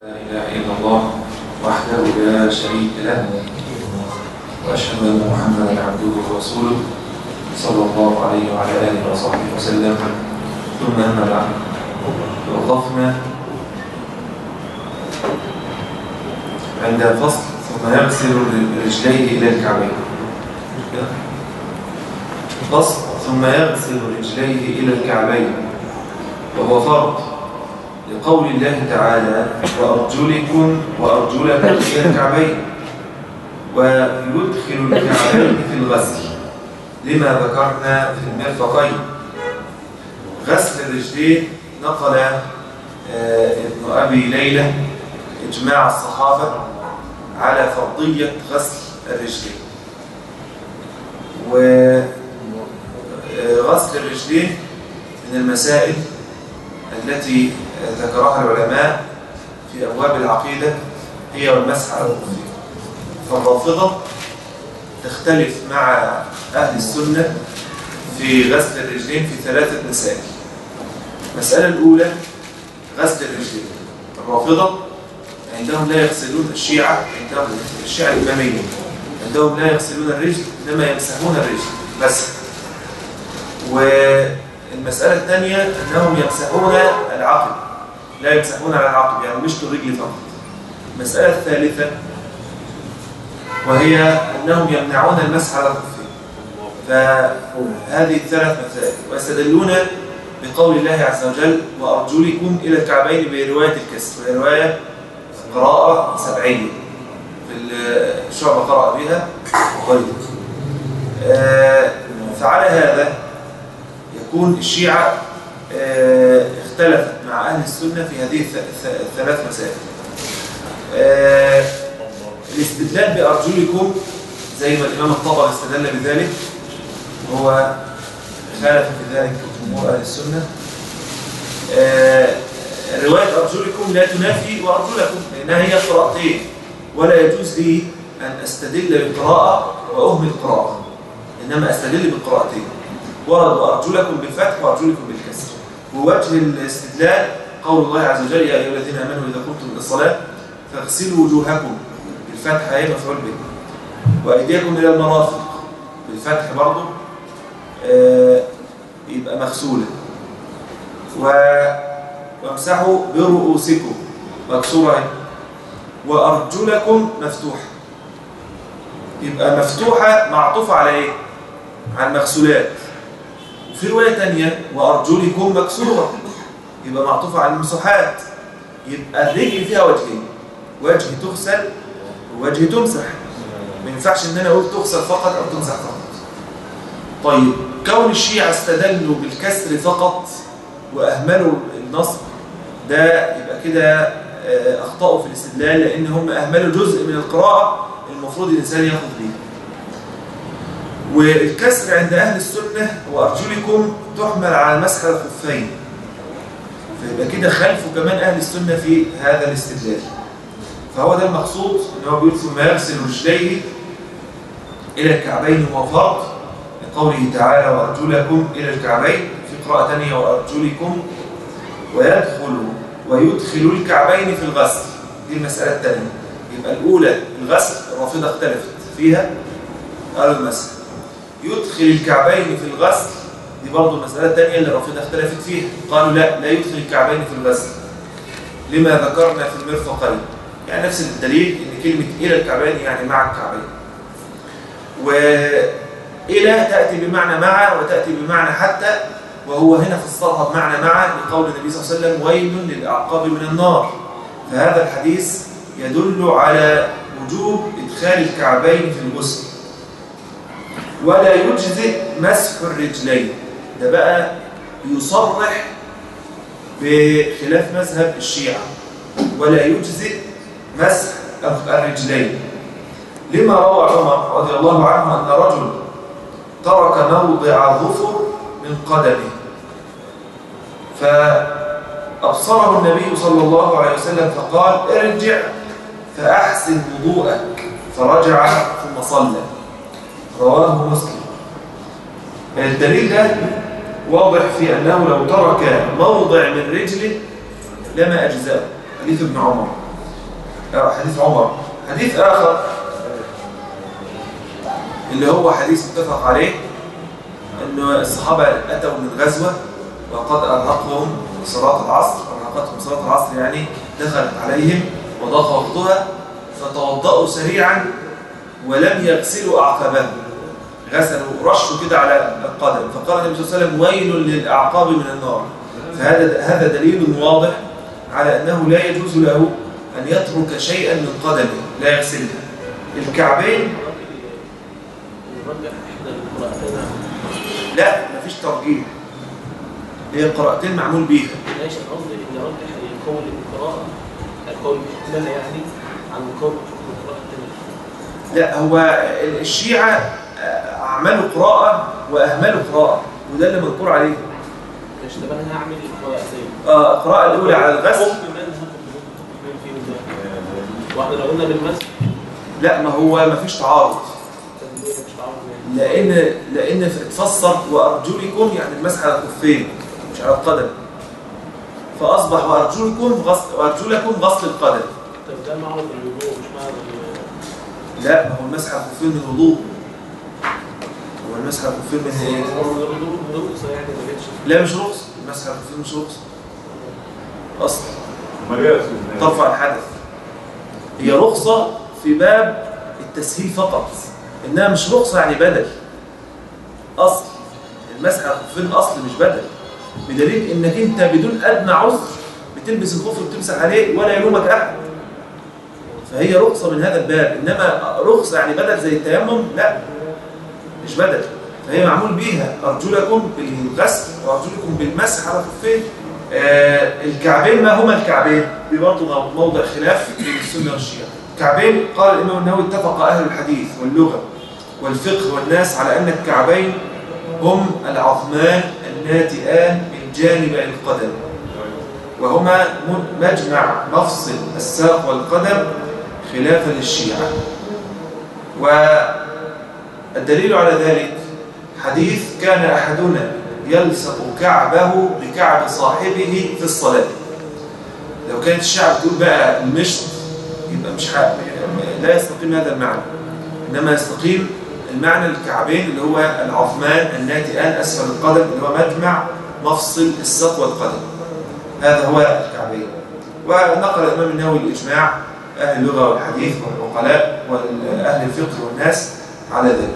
لا إله إلا الله وحده لا شريك له وأشهد أن محمدا عبده ورسوله صلى الله عليه وعلى آله وصحبه وسلم ثم أما بعد وقفنا عند الفصل ثم يغسل رجليه إلى الكعبين فصل ثم يغسل رجليه إلى الكعبين وهو فرض لقول الله تعالى وأرجلكم وأرجلكم إلى الكعبين ويدخل الكعبين في الغسل لما ذكرنا في المرفقين غسل الرجلين نقل آه ابن أبي ليلى إجماع الصحابة على فرضية غسل الرجلين وغسل الرجلين من المسائل التي ذكرها العلماء في أبواب العقيدة هي والمسح على الخفين فالرافضة تختلف مع أهل السنة في غسل الرجلين في ثلاثة مسائل المسألة الأولى غسل الرجلين الرافضة عندهم لا يغسلون الشيعة عندهم الشيعة الإمامية عندهم لا يغسلون الرجل إنما يمسحون الرجل بس والمسألة الثانية أنهم يمسحون العقل لا يمسحون على العقل يعني مش الرجل فقط المسألة الثالثة وهي أنهم يمنعون المسح على الخفين فهذه الثلاث مسائل ويستدلون بقول الله عز وجل وأرجلكم إلى الكعبين برواية الكسر وهي رواية قراءة سبعية في الشعب قرأ بها طيب آه فعلى هذا يكون الشيعة آه اختلفت مع أهل السنة في هذه الثلاث مسائل آه الاستدلال بأرجلكم زي ما الإمام الطبري استدل بذلك هو خالف في ذلك جمهور أهل السنة رواية أرجلكم لا تنافي وأرجلكم لأنها هي قراءتين ولا يجوز لي أن أستدل بقراءة وأهمل قراءة إنما أستدل بقراءتين ورد وأرجلكم بالفتح وأرجلكم بالكسر ووجه الاستدلال قول الله عز وجل يا أيها الذين آمنوا إذا قمتم إلى الصلاة فاغسلوا وجوهكم بالفتح هي مفعول به وأيديكم إلى المرافق بالفتح برضه آه يبقى مغسولة و وامسحوا برؤوسكم مكسورة وأرجلكم مفتوحة يبقى مفتوحة معطوفة على إيه؟ على المغسولات وفي رواية تانية وأرجلكم مكسورة يبقى معطوفة على المسحات يبقى الرجل فيها وجهين وجه تغسل ووجه تمسح ما ينفعش ان انا اقول تغسل فقط او تمسح فقط طيب كون الشيعة استدلوا بالكسر فقط واهملوا النصب ده يبقى كده اخطأوا في الاستدلال لان هم اهملوا جزء من القراءة المفروض الانسان ياخذ به والكسر عند اهل السنة وارجلكم تحمل على مسح الخفين فيبقى كده خلفوا كمان اهل السنة في هذا الاستدلال فهو ده المقصود ان هو بيقول ثم يغسل رجليه الى الكعبين وهو فرض لقوله تعالى وارجلكم الى الكعبين في قراءه ثانيه وارجلكم ويدخل ويدخل الكعبين في الغسل دي المساله الثانيه يبقى الاولى الغسل الرافضه اختلفت فيها قالوا المسح يدخل الكعبين في الغسل دي برضه المساله الثانيه اللي الرافضه اختلفت فيها قالوا لا لا يدخل الكعبين في الغسل لما ذكرنا في المرفقين يعني نفس الدليل ان كلمة إلى الكعبين يعني مع الكعبين وإلى تأتي بمعنى مع وتأتي بمعنى حتى وهو هنا فسرها بمعنى مع لقول النبي صلى الله عليه وسلم ويل للأعقاب من النار فهذا الحديث يدل على وجوب إدخال الكعبين في الغسل ولا يجزئ مسح الرجلين ده بقى يصرح بخلاف مذهب الشيعة ولا يجزئ مسح الرجلين لما روى عمر رضي الله عنه أن رجل ترك موضع ظفر من قدمه فأبصره النبي صلى الله عليه وسلم فقال ارجع فأحسن وضوءك فرجع ثم صلى رواه مسلم الدليل ده واضح في أنه لو ترك موضع من رجله لما أجزاءه حديث ابن عمر آه، حديث عمر حديث آخر اللي هو حديث متفق عليه أن الصحابة أتوا من غزوة وقد أرهقهم صلاة العصر أرهقتهم صلاة العصر يعني دخلت عليهم وضاق وقتها فتوضأوا سريعا ولم يغسلوا أعقابهم غسلوا رشوا كده على القدم فقال النبي صلى الله عليه وسلم ويل للأعقاب من النار فهذا هذا دليل واضح على أنه لا يجوز له أن يترك شيئا من قدمه لا يغسلها الكعبين نرجح إحدى القراءتين لا مفيش ترجيح هي القراءتين معمول بيها ليش قصدي إن أرجح القول بالقراءة القول بالإحلال يعني عن القول بالقراءة الثانية لا هو الشيعة آه، عملوا قراءة وأهملوا قراءة وده اللي مذكور عليه مش طب أنا هعمل القراءتين آه، القراءة الأولى على الغسل ممكن أنا هاخد ممكن فيهم ده واحنا لو قلنا بالمسح لا ما هو مفيش تعارض تدبير مش عارف يعني لأن لأن اتفسر وأرجلكم يعني المسح على الكفين مش على القدم فأصبح وأرجلكم غسل وأرجلكم غسل القدم طب ده معرض الوضوء مش معرض ال- لا ما هو المسح على الكفين من الوضوء هو المسح على الكفين من ايه؟ هو الوضوء رخصة يعني ما جتش لا مش رخص المسح على الكفين مش رخص أصلا امال ايه يا استاذ ترفع الحدث هي رخصة في باب التسهيل فقط إنها مش رخصة يعني بدل أصل المسح على الخفين أصل مش بدل بدليل إنك أنت بدون أدنى عذر بتلبس الخف وبتمسح عليه ولا يلومك أحد فهي رخصة من هذا الباب إنما رخصة يعني بدل زي التيمم لا مش بدل فهي معمول بيها أرجلكم بالغسل وأرجلكم بالمسح على الخفين آه الكعبين ما هما الكعبين دي برضه موضع خلاف بين السنة والشيعة الكعبين قال الإمام النووي اتفق أهل الحديث واللغة والفقه والناس على أن الكعبين هم العظمان الناتئان من جانب القدم وهما م- مجمع مفصل الساق والقدم خلافا للشيعة والدليل على ذلك حديث كان أحدنا يلصق كعبه بكعب صاحبه في الصلاة لو كانت الشعب تقول بقى المشط يبقى مش حق لا يستقيم هذا المعنى إنما يستقيم المعنى الكعبين اللي هو العظمان الناتئان أسفل القدم اللي هو مجمع مفصل الساق والقدم هذا هو الكعبين ونقل الإمام النووي الإجماع أهل اللغة والحديث والعقلاء وأهل الفقه والناس على ذلك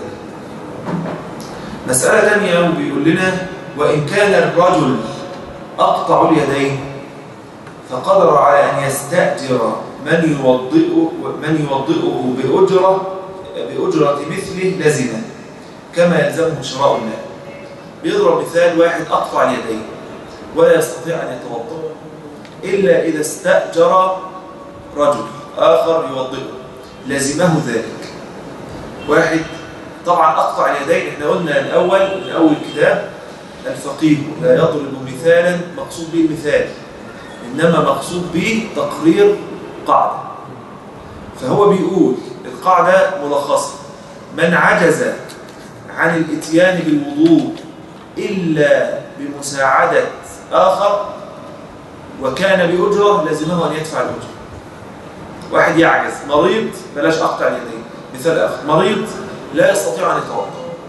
مسألة ثانية بيقول لنا وإن كان الرجل أقطع اليدين فقدر على أن يستأجر من يوضئه من يوضئه بأجرة بأجرة مثله لزمه كما يلزمه شراء الماء بيضرب مثال واحد أقطع اليدين ولا يستطيع أن يتوضأ إلا إذا استأجر رجل آخر يوضئه لزمه ذلك واحد طبعا أقطع اليدين احنا قلنا الأول من أول كتاب الفقيه لا يضرب مثالا مقصود به المثال إنما مقصود به تقرير قاعدة فهو بيقول القاعدة ملخصة من عجز عن الاتيان بالوضوء إلا بمساعدة آخر وكان بأجرة لازمه أن يدفع الأجرة واحد يعجز مريض بلاش أقطع اليدين مثال آخر مريض لا يستطيع أن يتوضا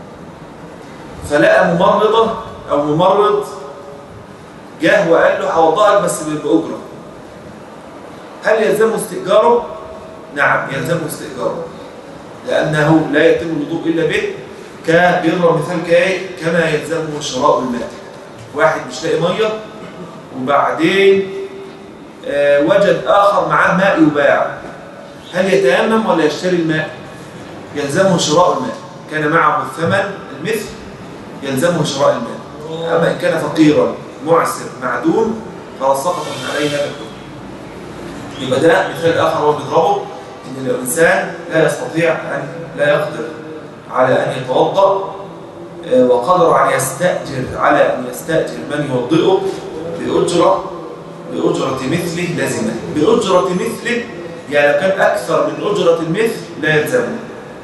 فلقى ممرضة أو ممرض جاه وقال له هوضئك بس بأجرة هل يلزمه استئجاره؟ نعم يلزمه استئجاره لأنه لا يتم الوضوء إلا به كبيضرب مثال كاي كما يلزمه شراء الماء واحد مش لاقي مية وبعدين آه وجد آخر معاه ماء يباع هل يتيمم ولا يشتري الماء؟ يلزمه شراء الماء كان معه الثمن المثل يلزمه شراء الماء أما إن كان فقيرا معسر معدوم خلاص سقط من عليه هذا الحكم يبقى ده مثال آخر هو بيضربه إن الإنسان لا يستطيع أن لا يقدر على أن يتوضأ آه، وقدر على يستأجر على أن يستأجر من يوضئه بأجرة بأجرة مثله لازمة بأجرة مثله يعني لو كان أكثر من أجرة المثل لا يلزمه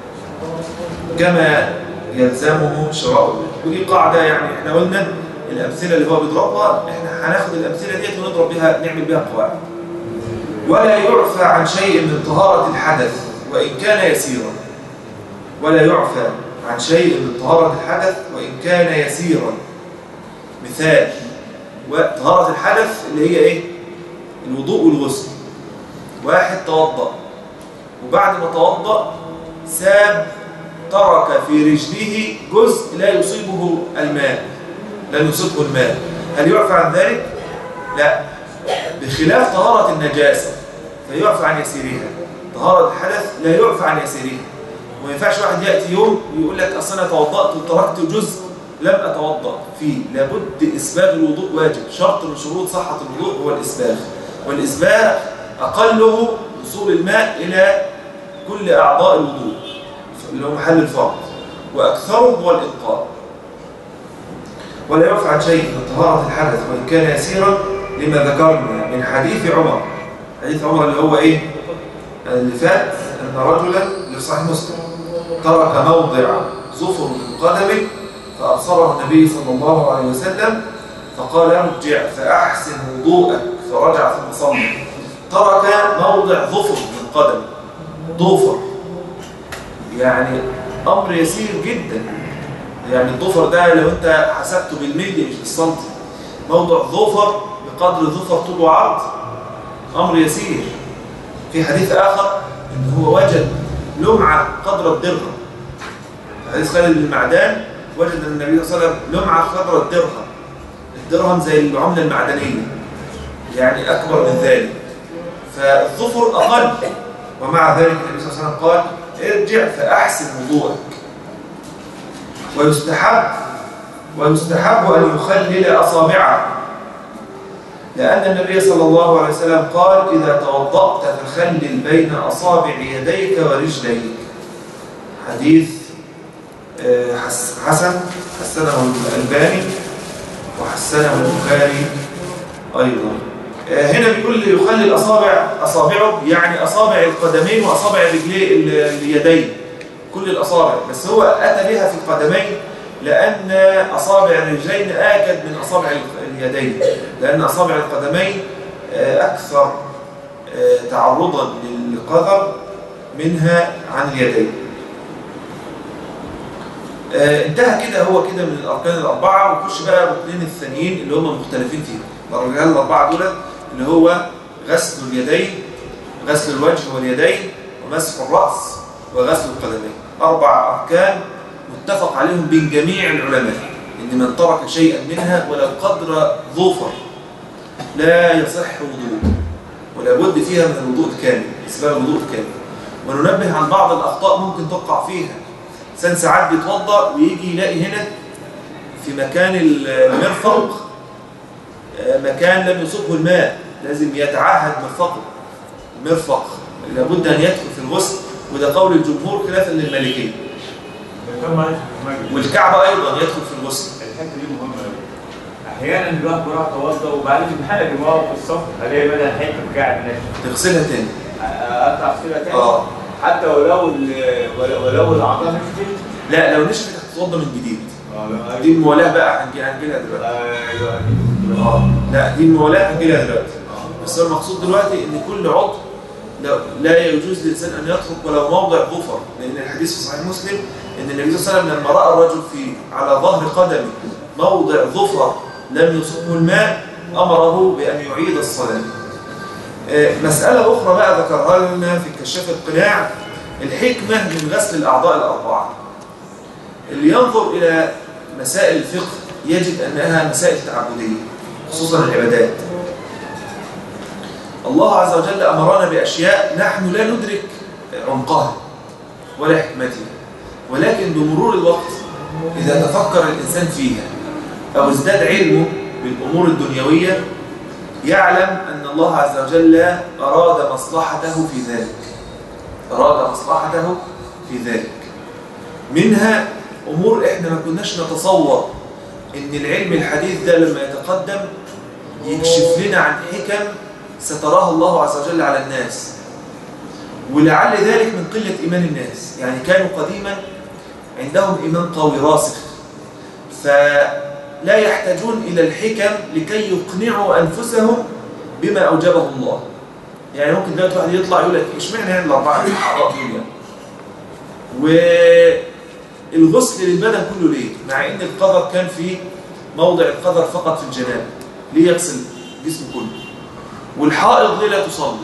كما يلزمه شراء المال ودي قاعدة يعني احنا قلنا الأمثلة اللي هو بيضربها احنا هناخد الأمثلة ديت ونضرب بها نعمل بها قواعد ولا يعفى عن شيء من طهارة الحدث وإن كان يسيرا ولا يعفى عن شيء من طهارة الحدث وإن كان يسيرا مثال وطهارة الحدث اللي هي إيه؟ الوضوء والغسل واحد توضأ وبعد ما توضأ ساب ترك في رجله جزء لا يصيبه الماء لن يصيبه الماء هل يعفى عن ذلك؟ لا بخلاف طهارة النجاسة فيعفى عن يسيرها طهارة الحدث لا يعفى عن يسيرها وما ينفعش واحد يأتي يوم ويقول لك أصل أنا توضأت وتركت جزء لم أتوضأ فيه لابد إسباغ الوضوء واجب شرط من شروط صحة الوضوء هو الإسباغ والإسباغ أقله وصول الماء إلى كل أعضاء الوضوء اللي هو محل الفرض وأكثره هو الإنقاء ولا يعفى عن شيء من طهارة الحدث وإن كان يسيرا لما ذكرنا من حديث عمر حديث عمر اللي هو إيه اللي فات أن رجلا لصحيح مسلم ترك موضع ظفر من قدمه فأبصره النبي صلى الله عليه وسلم فقال ارجع فأحسن وضوءك فرجع ثم صلى ترك موضع ظفر من قدمه ضفر يعني أمر يسير جدا يعني الضفر ده لو أنت حسبته بالملي مش بالسنتي موضع ظفر بقدر ظفر طول وعرض أمر يسير في حديث آخر إن هو وجد لمعة قدر الدرهم حديث خالد بن معدان وجد النبي صلى الله عليه وسلم لمعة قدر الدرهم الدرهم زي العملة المعدنية يعني أكبر من ذلك فالظفر أقل ومع ذلك النبي صلى الله عليه وسلم قال ارجع فأحسن وضوءك ويستحب ويستحب أن يخلل أصابعه لأن النبي صلى الله عليه وسلم قال إذا توضأت فخلل بين أصابع يديك ورجليك حديث حسن حسنه الألباني وحسنه البخاري أيضا هنا بيقول يخلل أصابع أصابعه يعني أصابع القدمين وأصابع اليدين كل الأصابع بس هو أتى بها في القدمين لأن أصابع الرجلين آكد من أصابع اليدين لأن أصابع القدمين أكثر تعرضا للقذر منها عن اليدين انتهى كده هو كده من الأركان الأربعة ونخش بقى الركنين الثانيين اللي هم مختلفين فيهم الأركان الأربعة دول اللي هو غسل اليدين غسل الوجه واليدين ومسح الرأس وغسل القدمين أربع أركان متفق عليهم بين جميع العلماء إن من ترك شيئا منها ولو قدر ظفر لا يصح وضوء ولا بد فيها من الوضوء الكامل إسباب الوضوء الكامل وننبه عن بعض الأخطاء ممكن تقع فيها إنسان ساعات بيتوضأ ويجي يلاقي هنا في مكان المرفق مكان لم يصبه الماء لازم يتعهد مرفقه المرفق لابد أن يدخل في الغسل وده قول الجمهور خلافا للمالكيه والكعبة أيضا يدخل في الغسل الحته دي مهمه قوي احيانا الواحد بيروح يتوضا وبعدين بنحلق دماغه في الصف الاقي بدل حته بكعب ناشف تغسلها تاني اقطع فيها تاني اه حتى ولو ال- ولو ولو الاعضاء نشفت لا لو نشفت هتتوضى من جديد اه دي الموالاه بقى هنجي هنجيلها دلوقتي ايوه اه لا دي الموالاه هنجيلها دلوقتي بس هو المقصود دلوقتي ان كل عضو لا- لا يجوز للانسان ان يترك ولو موضع ظفر لان الحديث في صحيح مسلم ان النبي صلى الله عليه وسلم لما راى الرجل في على ظهر قدمه موضع ظفر لم يصبه الماء امره بان يعيد الصلاه آه، مساله اخرى بقى ذكرها لنا في كشاف القناع الحكمه من غسل الاعضاء الاربعه اللي ينظر الى مسائل الفقه يجد انها مسائل تعبديه خصوصا العبادات الله عز وجل أمرنا بأشياء نحن لا ندرك عمقها ولا حكمتها ولكن بمرور الوقت إذا تفكر الإنسان فيها أو ازداد علمه بالأمور الدنيوية يعلم أن الله عز وجل أراد مصلحته في ذلك أراد مصلحته في ذلك منها أمور إحنا ما كناش نتصور إن العلم الحديث ده لما يتقدم يكشف لنا عن حكم ستراها الله عز وجل على الناس ولعل ذلك من قلة إيمان الناس يعني كانوا قديما عندهم إيمان قوي راسخ فلا يحتاجون إلى الحكم لكي يقنعوا أنفسهم بما أوجبه الله يعني ممكن دلوقتي واحد يطلع يقول لك اشمعنى يعني الاربعه اعضاء دول يعني والغسل للبدن كله ليه؟ مع ان القدر كان في موضع القدر فقط في الجناب ليه يغسل جسمه كله والحائض ليه لا تصلي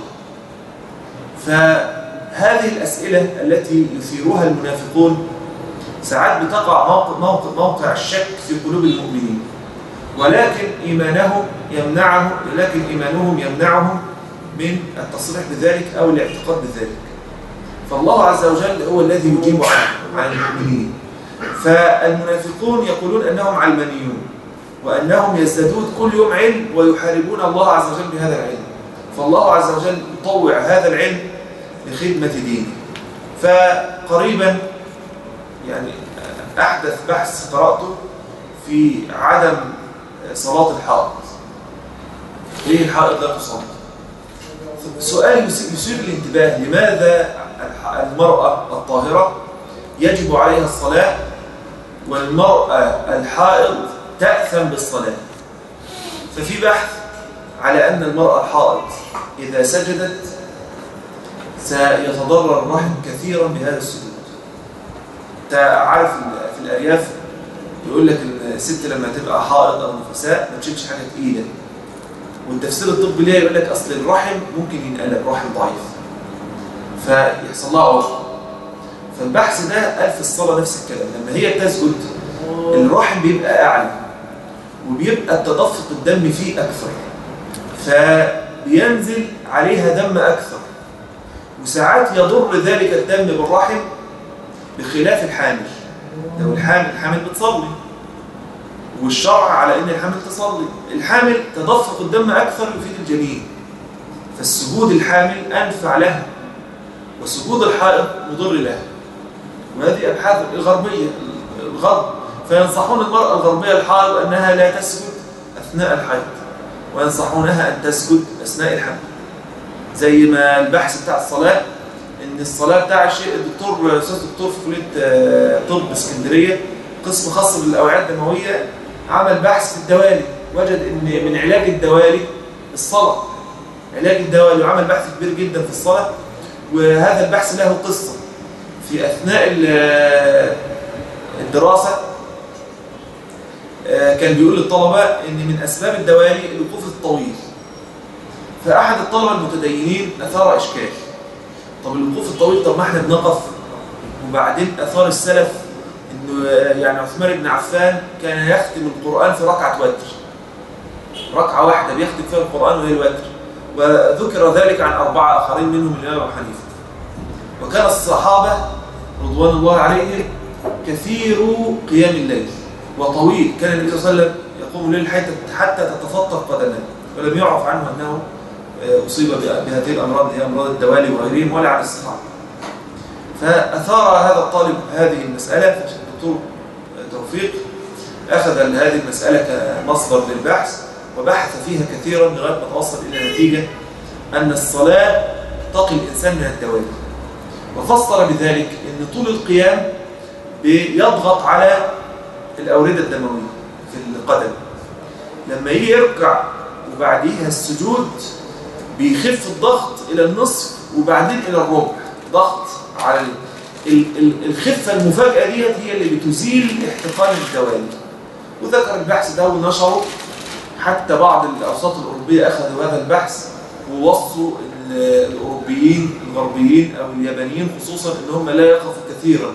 فهذه الأسئلة التي يثيرها المنافقون ساعات بتقع موقع, موقع, موقع الشك في قلوب المؤمنين ولكن إيمانهم يمنعهم لكن إيمانهم يمنعهم من التصريح بذلك أو الاعتقاد بذلك فالله عز وجل هو الذي يجيب عن عن المؤمنين فالمنافقون يقولون أنهم علمانيون وأنهم يزدادون كل يوم علم ويحاربون الله عز وجل بهذا العلم فالله عز وجل يطوع هذا العلم لخدمة دينه فقريبا يعني أحدث بحث قرأته في عدم صلاة الحائط ليه الحائط لا تصلي سؤال يثير الانتباه لماذا المرأة الطاهرة يجب عليها الصلاة والمرأة الحائض تأثم بالصلاة ففي بحث على أن المرأة الحائض إذا سجدت سيتضرر الرحم كثيرا بهذا السجود انت عارف في الأرياف يقول لك الست لما تبقى حائض أو نفساء ما تشيلش حاجة تقيلة والتفسير الطبي ليها يقول لك أصل الرحم ممكن ينقلب رحم ضعيف فيحصل لها عرض فالبحث ده قال في الصلاة نفس الكلام لما هي تسجد الرحم بيبقى أعلى وبيبقى التدفق الدم فيه أكثر فبينزل عليها دم أكثر وساعات يضر ذلك الدم بالرحم بخلاف الحامل لو الحامل الحامل بتصلي والشرع على ان الحامل تصلي الحامل تدفق الدم اكثر يفيد الجنين فالسجود الحامل انفع لها وسجود الحائض مضر لها وهذه ابحاث الغربيه الغرب فينصحون المراه الغربيه الحائض انها لا تسجد اثناء الحيض وينصحونها ان تسجد اثناء الحمل زي ما البحث بتاع الصلاه ان الصلاه بتاع الشيء الدكتور استاذ دكتور في كليه طب اسكندريه قسم خاص بالاوعيه الدمويه عمل بحث في الدوالي وجد ان من علاج الدوالي الصلاه علاج الدوالي وعمل بحث كبير جدا في الصلاه وهذا البحث له قصه في اثناء الدراسه كان بيقول للطلبه ان من اسباب الدوالي الوقوف الطويل فاحد الطلبه المتدينين اثار اشكال طب الوقوف الطويل طب ما احنا بنقف وبعدين اثار السلف انه يعني عثمان بن عفان كان يختم القران في ركعه وتر ركعه واحده بيختم فيها القران وهي الوتر وذكر ذلك عن اربعه اخرين منهم الامام ابو حنيفه وكان الصحابه رضوان الله عليهم كثير قيام الليل وطويل كان النبي صلى الله عليه وسلم يقوم الليل حتى تتفطر قدماه ولم يعرف عنه انه أصيب بهذه الأمراض هي أمراض الدوالي وغيرهم ولا عن الصحابة فأثار هذا الطالب هذه المسألة فالدكتور توفيق أخذ هذه المسألة كمصدر للبحث وبحث فيها كثيرا لغاية ما توصل إلى نتيجة أن الصلاة تقي الإنسان من الدوالي وفسر بذلك أن طول القيام بيضغط على الأوردة الدموية في القدم لما يجي يركع وبعديها السجود بيخف الضغط إلى النصف وبعدين إلى الربع ضغط على ال ال الخفة المفاجئة ديت هي اللي بتزيل احتقان الدوالي وذكر البحث ده ونشره حتى بعض الأوساط الأوروبية أخذوا هذا البحث ووصوا الأوروبيين الغربيين أو اليابانيين خصوصا إن هم لا يقفوا كثيرا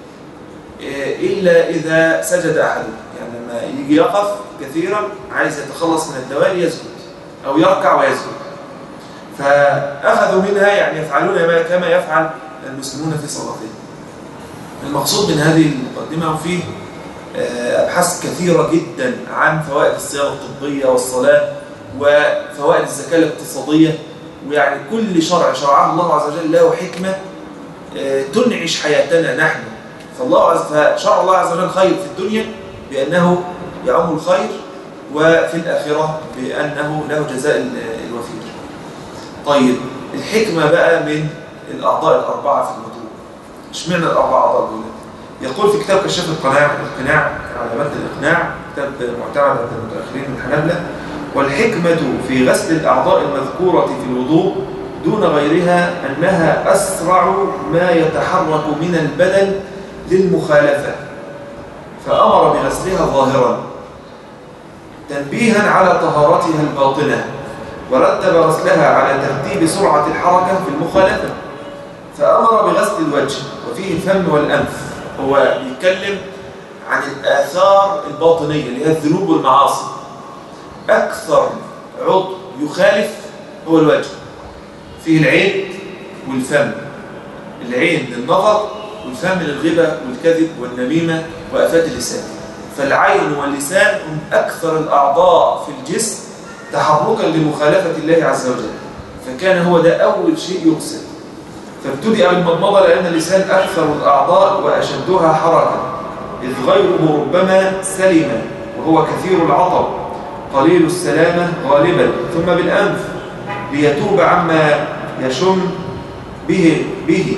إلا إذا سجد أحدهم يعني لما يجي يقف كثيرا عايز يتخلص من الدوالي يسجد أو يركع ويسجد فأخذوا منها يعني يفعلون كما يفعل المسلمون في صلاتهم المقصود من هذه المقدمة وفيه أبحاث كثيرة جدا عن فوائد الصيانة الطبية والصلاة وفوائد الزكاة الاقتصادية ويعني كل شرع شرعه الله عز وجل له حكمة تنعش حياتنا نحن فالله عز فشرع الله عز وجل خير في الدنيا بأنه يعم الخير وفي الآخرة بأنه له جزاء الوفير طيب الحكمة بقى من الأعضاء الأربعة في الوضوء اشمعنى الأربعة أعضاء دول يقول في كتاب كشاف القناع القناع على مد الإقناع كتاب معتمد عند المتأخرين من الحنابلة والحكمة في غسل الأعضاء المذكورة في الوضوء دون غيرها أنها أسرع ما يتحرك من البدن للمخالفة فأمر بغسلها ظاهرا تنبيها على طهارتها الباطنة ورتب غسلها على ترتيب سرعة الحركة في المخالفة فأمر بغسل الوجه وفيه الفم والأنف هو بيتكلم عن الآثار الباطنية اللي هي الذنوب والمعاصي أكثر عضو يخالف هو الوجه فيه العين والفم العين للنظر والفم للغيبة والكذب والنميمة وآفات اللسان فالعين واللسان هم أكثر الأعضاء في الجسم تحركا لمخالفة الله عز وجل فكان هو ده أول شيء يغسل فابتدأ بالمضمضة لأن اللسان أكثر الأعضاء وأشدها حركة إذ غيره ربما سلم وهو كثير العطب قليل السلامة غالبا ثم بالأنف ليتوب عما يشم به به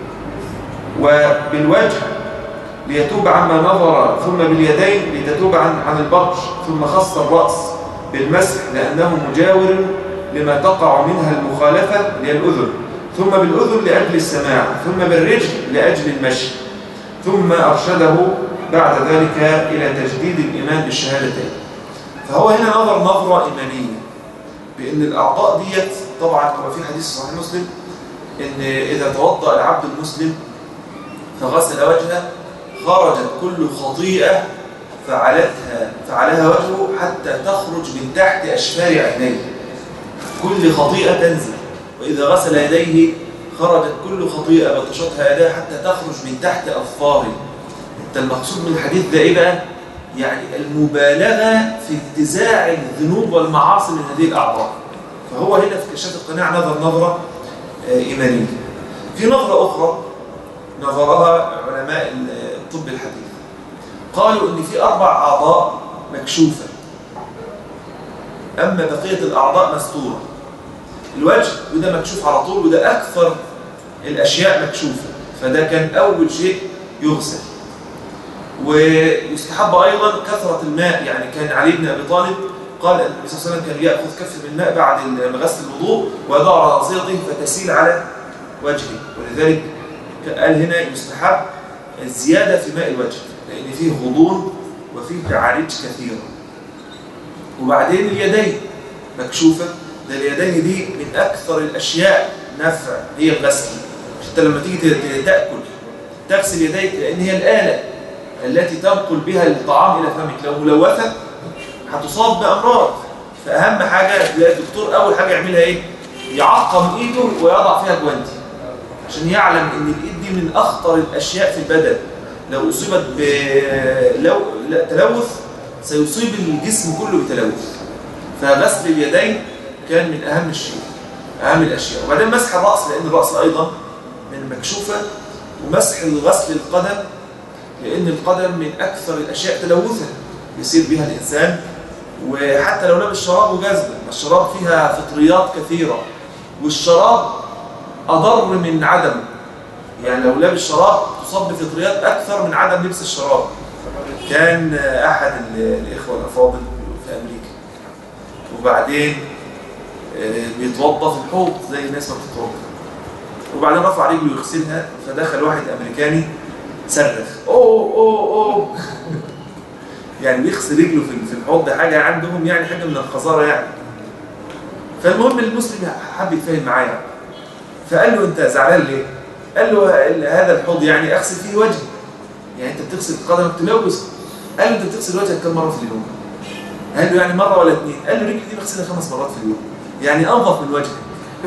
وبالوجه ليتوب عما نظر ثم باليدين لتتوب عن عن البطش ثم خص الرأس بالمسح لأنه مجاور لما تقع منها المخالفة اللي هي الأذن ثم بالأذن لأجل السماع ثم بالرجل لأجل المشي ثم أرشده بعد ذلك إلى تجديد الإيمان بالشهادتين فهو هنا نظر نظرة إيمانية بأن الأعضاء ديت طبعا هو في حديث صحيح مسلم أن إذا توضأ العبد المسلم فغسل وجهه خرجت كل خطيئة فعلتها فعلها وجهه حتى تخرج من تحت أشفار عينيه كل خطيئة تنزل وإذا غسل يديه خرجت كل خطيئة بطشتها يداه حتى تخرج من تحت أظفاره انت المقصود من الحديث ده إيه بقى؟ يعني المبالغة في انتزاع الذنوب والمعاصي من هذه الأعضاء فهو هنا في كشاف القناع نظر نظرة آه، إيمانية في نظرة أخرى نظرها علماء الطب الحديث قالوا ان في اربع اعضاء مكشوفه اما بقيه الاعضاء مستوره الوجه وده مكشوف على طول وده اكثر الاشياء مكشوفه فده كان اول شيء يغسل ويستحب ايضا كثره الماء يعني كان علي بن ابي طالب قال ان النبي صلى الله عليه وسلم كان ياخذ كف من الماء بعد غسل الوضوء ويضع على ناصيته فتسيل على وجهه ولذلك قال هنا يستحب الزيادة في ماء الوجه لأن فيه غضون وفيه تعاريج كثيرة وبعدين اليدين مكشوفة ده اليدين دي من أكثر الأشياء نفع هي الغسل حتى لما تيجي ت- تأكل تغسل يديك لأن هي الآلة التي تنقل بها الطعام إلى فمك لو ملوثة هتصاب بأمراض فأهم حاجة تلاقي الدكتور أول حاجة يعملها إيه؟ يعقم إيده ويضع فيها جوانتي عشان يعلم ان الايد دي من اخطر الاشياء في البدن لو اصيبت ب لو... لا، تلوث سيصيب الجسم كله بتلوث فغسل اليدين كان من اهم الشيء اهم الاشياء وبعدين مسح الراس لان الراس ايضا من المكشوفه ومسح غسل القدم لان القدم من اكثر الاشياء تلوثا يصير بها الانسان وحتى لو لابس شراب وجزمه الشراب فيها فطريات كثيره والشراب أضر من عدم يعني لو لابس شراب تصاب بفطريات أكثر من عدم لبس الشراب كان أحد ال- الإخوة الأفاضل في أمريكا وبعدين آه، بيتوضى في الحوض زي الناس ما بتتوضى وبعدين رفع رجله يغسلها فدخل واحد أمريكاني صرخ أوه أوه أوه يعني بيغسل رجله في في الحوض ده حاجة عندهم يعني حاجة من الخسارة يعني فالمهم المسلم حب يتفاهم معاه يعني. فقال له انت زعلان ليه قال له هذا الحوض يعني اغسل فيه وجهي يعني انت بتغسل قدمك تلوث قال له انت بتغسل وجهك كم مره في اليوم قال له يعني مره ولا اثنين قال له رجلي دي بغسلها خمس مرات في اليوم يعني انظف من وجهك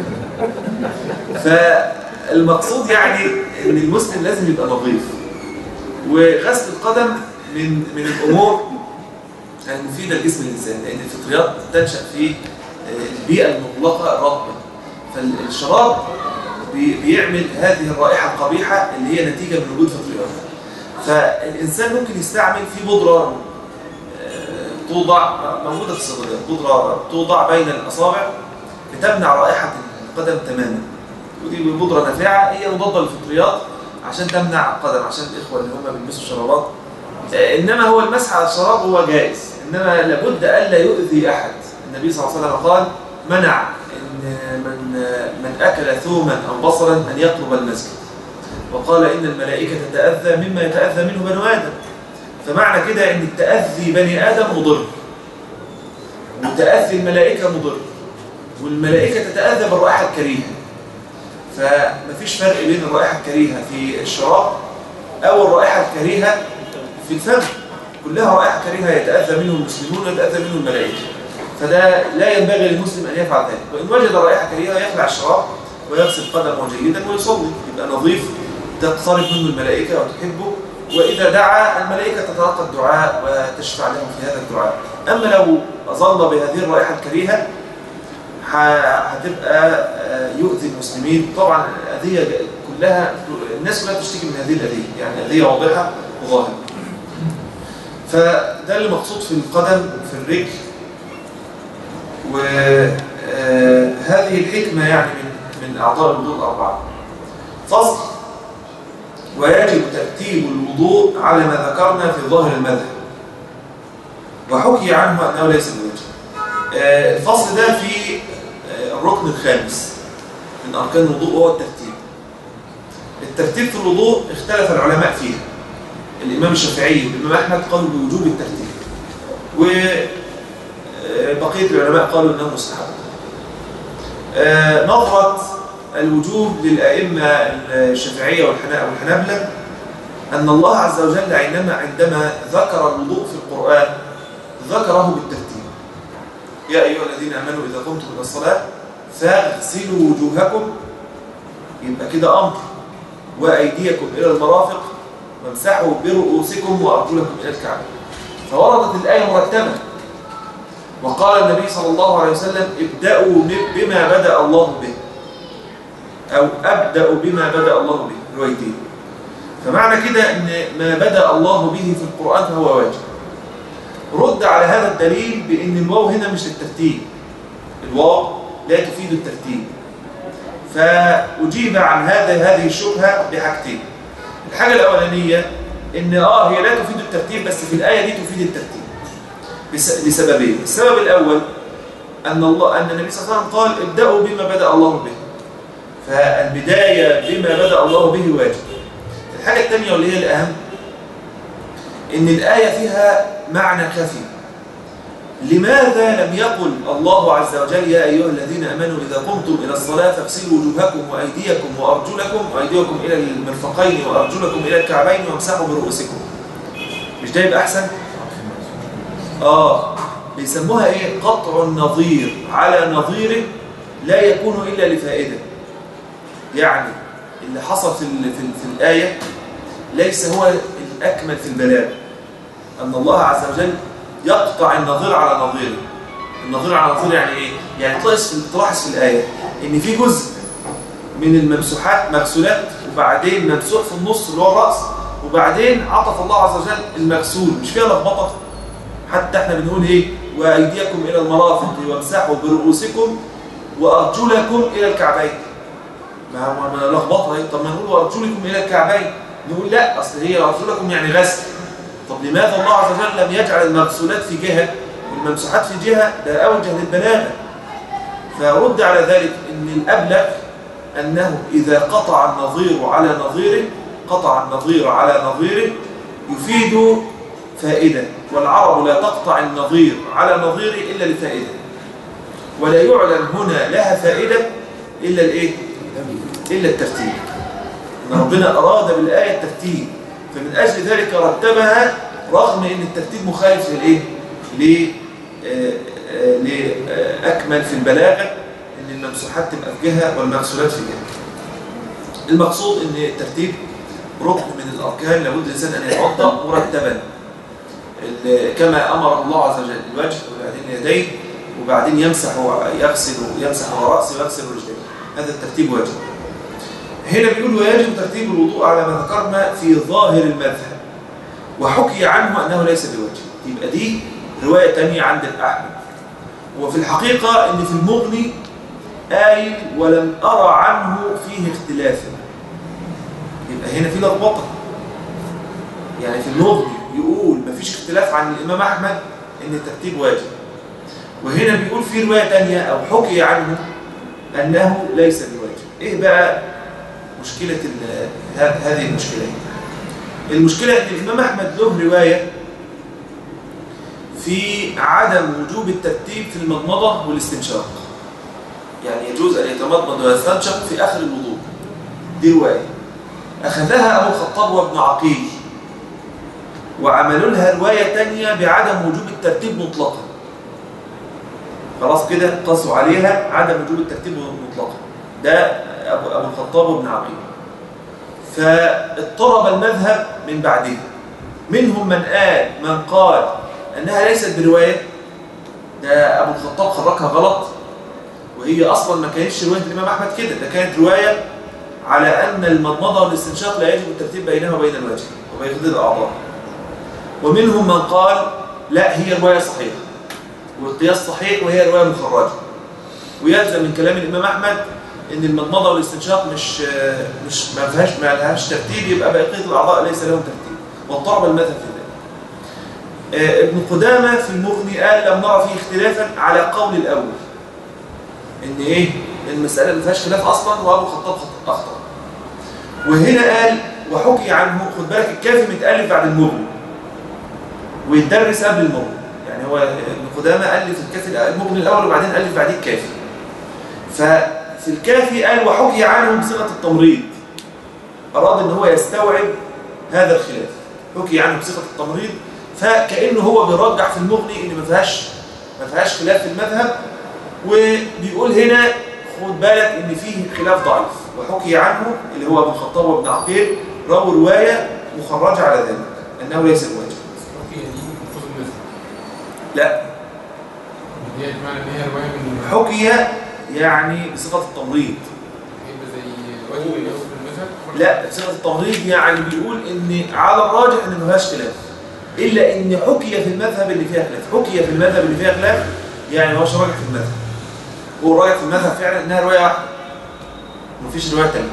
فالمقصود يعني ان المسلم لازم يبقى نظيف وغسل القدم من من الامور المفيده لجسم الانسان لان الفطريات تنشا في البيئه المغلقه الرطبه فالشراب بي- بيعمل هذه الرائحة القبيحة اللي هي نتيجة من وجود فطريات فالإنسان ممكن يستعمل في بودرة آه، توضع موجودة في الصيدليات بودرة توضع بين الأصابع بتمنع رائحة القدم تماما ودي بودرة نافعة هي مضادة للفطريات عشان تمنع القدم عشان الإخوة اللي هم بيلبسوا شرابات آه، إنما هو المسح على الشراب هو جائز إنما لابد ألا يؤذي أحد النبي صلى الله عليه وسلم قال منع ان من من أكل ثوما أو بصرا أن يقرب المسجد وقال إن الملائكة تتأذى مما يتأذى منه بنو آدم فمعنى كده إن التأذي بني آدم مضر وتأذي الملائكة مضر والملائكة تتأذى بالرائحة الكريهة فمفيش فرق بين الرائحة الكريهة في الشراب أو الرائحة الكريهة في الفم كلها رائحة كريهة يتأذى منه المسلمون ويتأذى منه الملائكة فده لا ينبغي للمسلم أن يفعل ذلك وإن وجد رائحة كريهة يخلع الشراب ويغسل قدمه جيدا ويصلي يبقى نظيف تقترب منه الملائكة وتحبه وإذا دعا الملائكة تتلقى الدعاء وتشفع له في هذا الدعاء أما لو ظل بهذه الرائحة الكريهة ح- هتبقى آه، يؤذي المسلمين طبعا الأذية كلها الناس كلها تشتكي من هذه الأذية يعني أذية واضحة وظاهرة فده اللي مقصود في القدم وفي الرجل وهذه الحكمة يعني من من أعضاء الوضوء الأربعة فصل ويجب ترتيب الوضوء على ما ذكرنا في ظاهر المذهب وحكي عنه أنه ليس بوجه آه، الفصل ده في آه، الركن الخامس من أركان الوضوء وهو الترتيب الترتيب في الوضوء اختلف العلماء فيه الإمام الشافعي والإمام أحمد قالوا بوجوب الترتيب وبقية العلماء قالوا أنه مستحب آه، نظرة الوجوب للأئمة الشافعية والحنا- والحنابلة أن الله عز وجل عندما عندما ذكر الوضوء في القرآن ذكره بالترتيب يا أيها الذين آمنوا إذا قمتم إلى الصلاة فاغسلوا وجوهكم يبقى كده أمر وأيديكم إلى المرافق وامسحوا برؤوسكم وأرجلكم إلى الكعبة فوردت الآية مرتبة وقال النبي صلى الله عليه وسلم ابدأوا بما بدأ الله به أو أبدأ بما بدأ الله به روايتين فمعنى كده أن ما بدأ الله به في القرآن فهو واجب رد على هذا الدليل بأن الواو هنا مش للترتيب الواو لا تفيد الترتيب فأجيب عن هذا هذه الشبهة بحاجتين الحاجة الأولانية إن آه هي لا تفيد الترتيب بس في الآية دي تفيد الترتيب بس- لسببين السبب الأول أن الله أن النبي صلى الله عليه وسلم قال ابدأوا بما بدأ الله به فالبداية بما بدأ الله به واجب الحاجة الثانية واللي هي الأهم إن الآية فيها معنى خفي لماذا لم يقل الله عز وجل يا أيها الذين أمنوا إذا قمتم إلى الصلاة فاغسلوا وجوهكم وأيديكم وأرجلكم وأيديكم إلى المرفقين وأرجلكم إلى الكعبين وامسحوا برؤوسكم مش ده يبقى أحسن؟ آه بيسموها إيه؟ قطع النظير على نظيره لا يكون إلا لفائدة يعني اللي حصل في, ال- في, ال- في الآية ليس هو الأكمل في البلاغ أن الله عز وجل يقطع النظير على نظيره النظير على نظير يعني إيه؟ يعني تلاحظ في تلاحظ في الآية إن في جزء من الممسوحات مغسولات وبعدين ممسوح في النص اللي هو الرأس وبعدين عطف الله عز وجل المغسول مش فيها لخبطة حتى احنا بنقول ايه وأيديكم إلى المرافق وامسحوا برؤوسكم وأرجلكم إلى الكعبين ما هو ما لخبطها ايه طب ما نقول وأرجلكم إلى الكعبين نقول لا أصل هي أرجلكم يعني غسل طب لماذا الله عز وجل لم يجعل المغسولات في جهة والممسوحات في جهة ده أوجه للبلاغة فرد على ذلك أن الأبلغ أنه إذا قطع النظير على نظيره قطع النظير على نظيره يفيد فائدة والعرب لا تقطع النظير على نظيره إلا لفائدة ولا يعلم هنا لها فائدة إلا الإيه؟ إلا الترتيب إن ربنا أراد بالآية الترتيب فمن أجل ذلك رتبها رغم أن الترتيب مخالف للإيه؟ ل- آه، آه، لأكمل في البلاغة أن الممسوحات تبقى في جهة والمغسولات في جهة المقصود أن الترتيب ركن من الأركان لابد الإنسان أن يتوضأ مرتبا ال- كما أمر الله عز وجل الوجه وبعدين اليدين وبعدين يمسح يغسل يمسح على رأسه ويغسل رجليه هذا الترتيب واجب هنا بيقول ويجب ترتيب الوضوء على ما ذكرنا في ظاهر المذهب وحكي عنه أنه ليس بوجه يبقى دي رواية تانية عند الأحمد وفي الحقيقة أن في المغني قايل ولم أرى عنه فيه اختلافا يبقى هنا في لخبطة يعني في المغني يقول مفيش اختلاف عن الإمام أحمد أن الترتيب واجب وهنا بيقول في رواية تانية أو حكي عنه أنه ليس بواجب إيه بقى مشكلة ال- ه- هذه المشكلة المشكلة أن الإمام أحمد له رواية في عدم وجوب الترتيب في المضمضة والاستنشاق يعني يجوز أن يتمضمض ويستنشق في آخر الوضوء دي رواية أخذها أبو الخطاب وابن عقيل وعملوا لها رواية تانية بعدم وجوب الترتيب مطلقا خلاص كده قصوا عليها عدم وجوب الترتيب مطلقا ده أبو, أبو الخطاب وابن عقيل فاضطرب المذهب من بعدها منهم من قال من قال أنها ليست برواية ده أبو الخطاب خرجها غلط وهي أصلا ما كانتش رواية الإمام أحمد كده ده كانت رواية على أن المضمضة والاستنشاق لا يجب الترتيب بينها وبين الوجه وبين غير الأعضاء ومنهم من قال لا هي رواية صحيحة والقياس صحيح وهي رواية مخرجة ويلزم من كلام الإمام أحمد إن المضمضة والاستنشاق مش مش ما فيهاش ما لهاش ترتيب يبقى بقية الأعضاء ليس لهم ترتيب واضطرب المذهب في ذلك آه، ابن قدامة في المغني قال لم نرى فيه اختلافا على قول الأول إن إيه المسألة ما فيهاش خلاف أصلا وأبو الخطاب خط- أخطأ وهنا قال وحكي عنه خد بالك الكافي متألف بعد المغني ويتدرس قبل المغني يعني هو ابن قدامة ألف الكافي المغني الأول وبعدين ألف بعديه الكافي ففي الكافي قال وحكي عنه بصيغة التمريض أراد إن هو يستوعب هذا الخلاف حكي عنه بصيغة التمريض فكأنه هو بيرجح في المغني إن ما فيهاش ما فيهاش خلاف في المذهب وبيقول هنا خد بالك إن فيه خلاف ضعيف وحكي عنه اللي هو ابن الخطاب وابن عقيل رووا رواية مخرجة على ذلك أنه ليس بواجب اوكي دي مفروض المثل لا دي بمعنى ان هي روايه من حكي يعني بصيغة التمريض هيبقى زي واجب اللي هو في المثل لا بصيغة التمريض يعني بيقول ان على الراجح ان ما فيهاش خلاف الا ان حكي في المذهب اللي فيها خلاف حكي في المذهب اللي فيها خلاف يعني هوش راجح في المذهب هو راجح في المذهب فعلا انها روايه واحده مفيش روايه ثانيه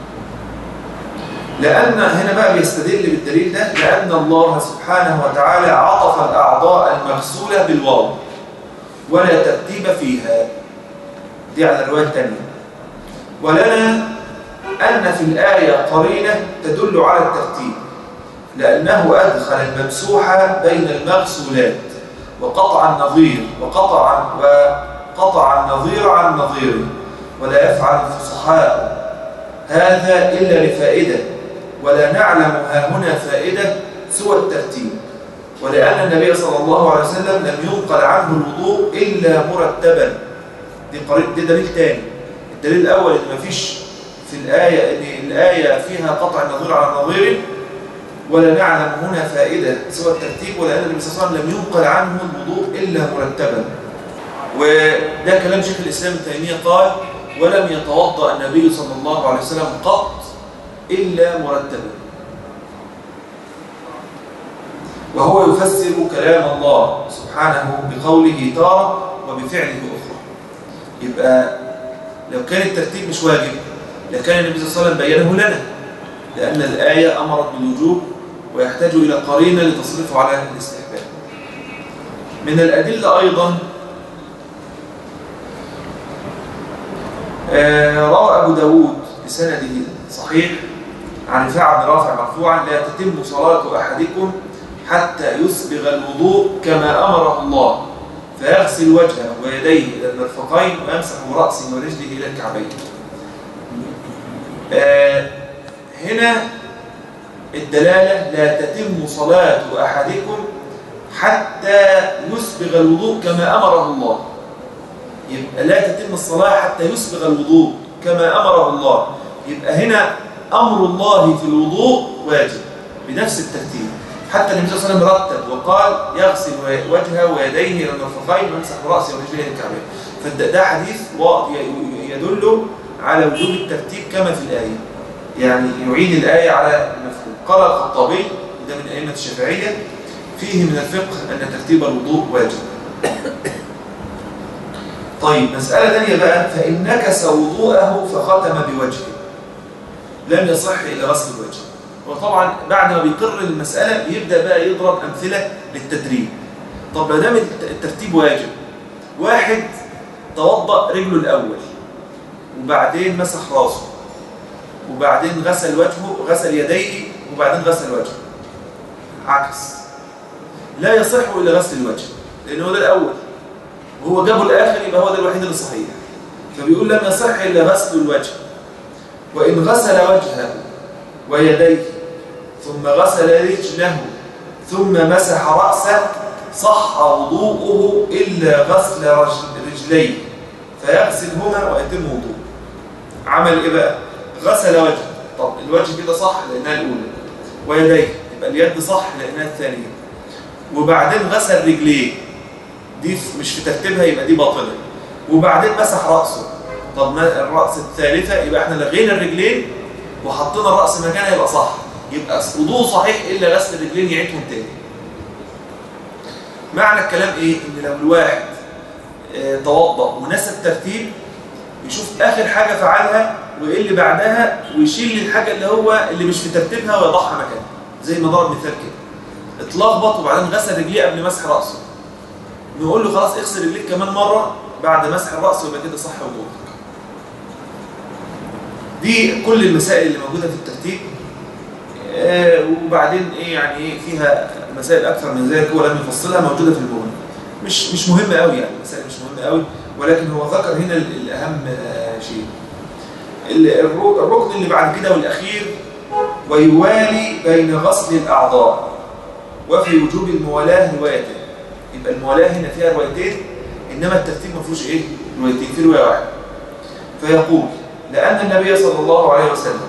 لان هنا بقى بيستدل بالدليل ده لان الله سبحانه وتعالى عطف الاعضاء المغسوله بالواو ولا ترتيب فيها دي على الروايه الثانيه ولنا أن في الآية قرينة تدل على الترتيب لأنه أدخل الممسوح بين المغسولات وقطع النظير وقطع وقطع النظير عن نظيره ولا يفعل الفصحاء هذا إلا لفائدة ولا نعلم ها هنا فائدة سوى الترتيب ولأن النبي صلى الله عليه وسلم لم ينقل عنه الوضوء إلا مرتبا دي, قري- دي دليل تاني الدليل الأول إن مفيش في الآية إن الآية فيها قطع النظير على نظيره ولا نعلم هنا فائدة سوى الترتيب ولأن النبي صلى الله عليه وسلم لم ينقل عنه الوضوء إلا مرتبا وده كلام شيخ الإسلام ابن تيمية قال ولم يتوضأ النبي صلى الله عليه وسلم قط إلا مرتبا وهو يفسر كلام الله سبحانه بقوله تارة وبفعله أخرى يبقى لو كان الترتيب مش واجب لكان النبي صلى الله عليه وسلم بينه لنا لأن الآية أمرت بالوجوب ويحتاج إلى قرينة لتصرفه على الاستحباب من الأدلة أيضا آه، روى أبو داود بسنده صحيح عن رفاعة بن رافع مرفوعا لا تتم صلاة أحدكم حتى يسبغ الوضوء كما أمره الله فيغسل وجهه ويديه إلى المرفقين ويمسح رأسه ورجله إلى الكعبين آه، هنا الدلالة لا تتم صلاة أحدكم حتى يسبغ الوضوء كما أمره الله يبقى لا تتم الصلاة حتى يسبغ الوضوء كما أمره الله يبقى هنا أمر الله في الوضوء واجب بنفس الترتيب حتى النبي صلى الله عليه وسلم رتب وقال يغسل وجهه ويديه إلى المرفقين ويمسح رأسه ورجليه إلى الكعبين فده حديث وا- ي- يدل على وجوب الترتيب كما في الآية يعني يعيد الآية على المفهوم قال الخطابي ده من أئمة الشافعية فيه من الفقه أن ترتيب الوضوء واجب طيب مسألة ثانية بقى فإن نكس وضوءه فختم بوجهه لم يصح إلى غسل الوجه وطبعا بعد ما بيقر المسألة بيبدأ بقى يضرب أمثلة للتدريب طب ما دام الت- الترتيب واجب واحد توضأ رجله الأول وبعدين مسح راسه وبعدين غسل وجهه غسل يديه وبعدين غسل وجهه عكس لا يصح الا غسل الوجه لان هو ده الاول وهو جابه الاخر يبقى هو ده الوحيد اللي صحيح فبيقول لم يصح الا غسل الوجه وان غسل وجهه ويديه ثم غسل رجله ثم مسح راسه صح وضوءه الا غسل رجل- رجليه فيغسلهما ويتم وضوءه عمل ايه بقى غسل وجهه طب الوجه كده صح لانها الاولى ويديه يبقى اليد صح لانها الثانيه وبعدين غسل رجليه دي في- مش في ترتيبها يبقى دي باطله وبعدين مسح راسه طب ما الراس الثالثه يبقى احنا لغينا الرجلين وحطينا الراس مكانها يبقى صح يبقى وضوء صحيح الا غسل الرجلين يعيدهم تاني معنى الكلام ايه ان لو الواحد آه، توضا ونسى الترتيب يشوف اخر حاجه فعلها وايه اللي بعدها ويشيل الحاجه اللي هو اللي مش في ترتيبها ويضعها مكانها زي ما ضرب مثال كده اتلخبط وبعدين غسل رجليه قبل مسح راسه نقول له خلاص اغسل رجليك كمان مره بعد مسح الراس ويبقى كده صح وضوءك دي كل المسائل اللي موجوده في الترتيب آه، وبعدين ايه يعني ايه فيها مسائل اكثر من ذلك هو لم يفصلها موجوده في المغني مش مش مهمه قوي يعني مسائل مش مهمه قوي ولكن هو ذكر هنا ال- الاهم آه، شيء ال- الرو- الركن اللي بعد كده والاخير ويوالي بين غسل الاعضاء وفي وجوب الموالاه روايتين يبقى الموالاه هنا فيها روايتين انما الترتيب ما فيهوش ايه روايتين في روايه واحده فيقول لان النبي صلى الله عليه وسلم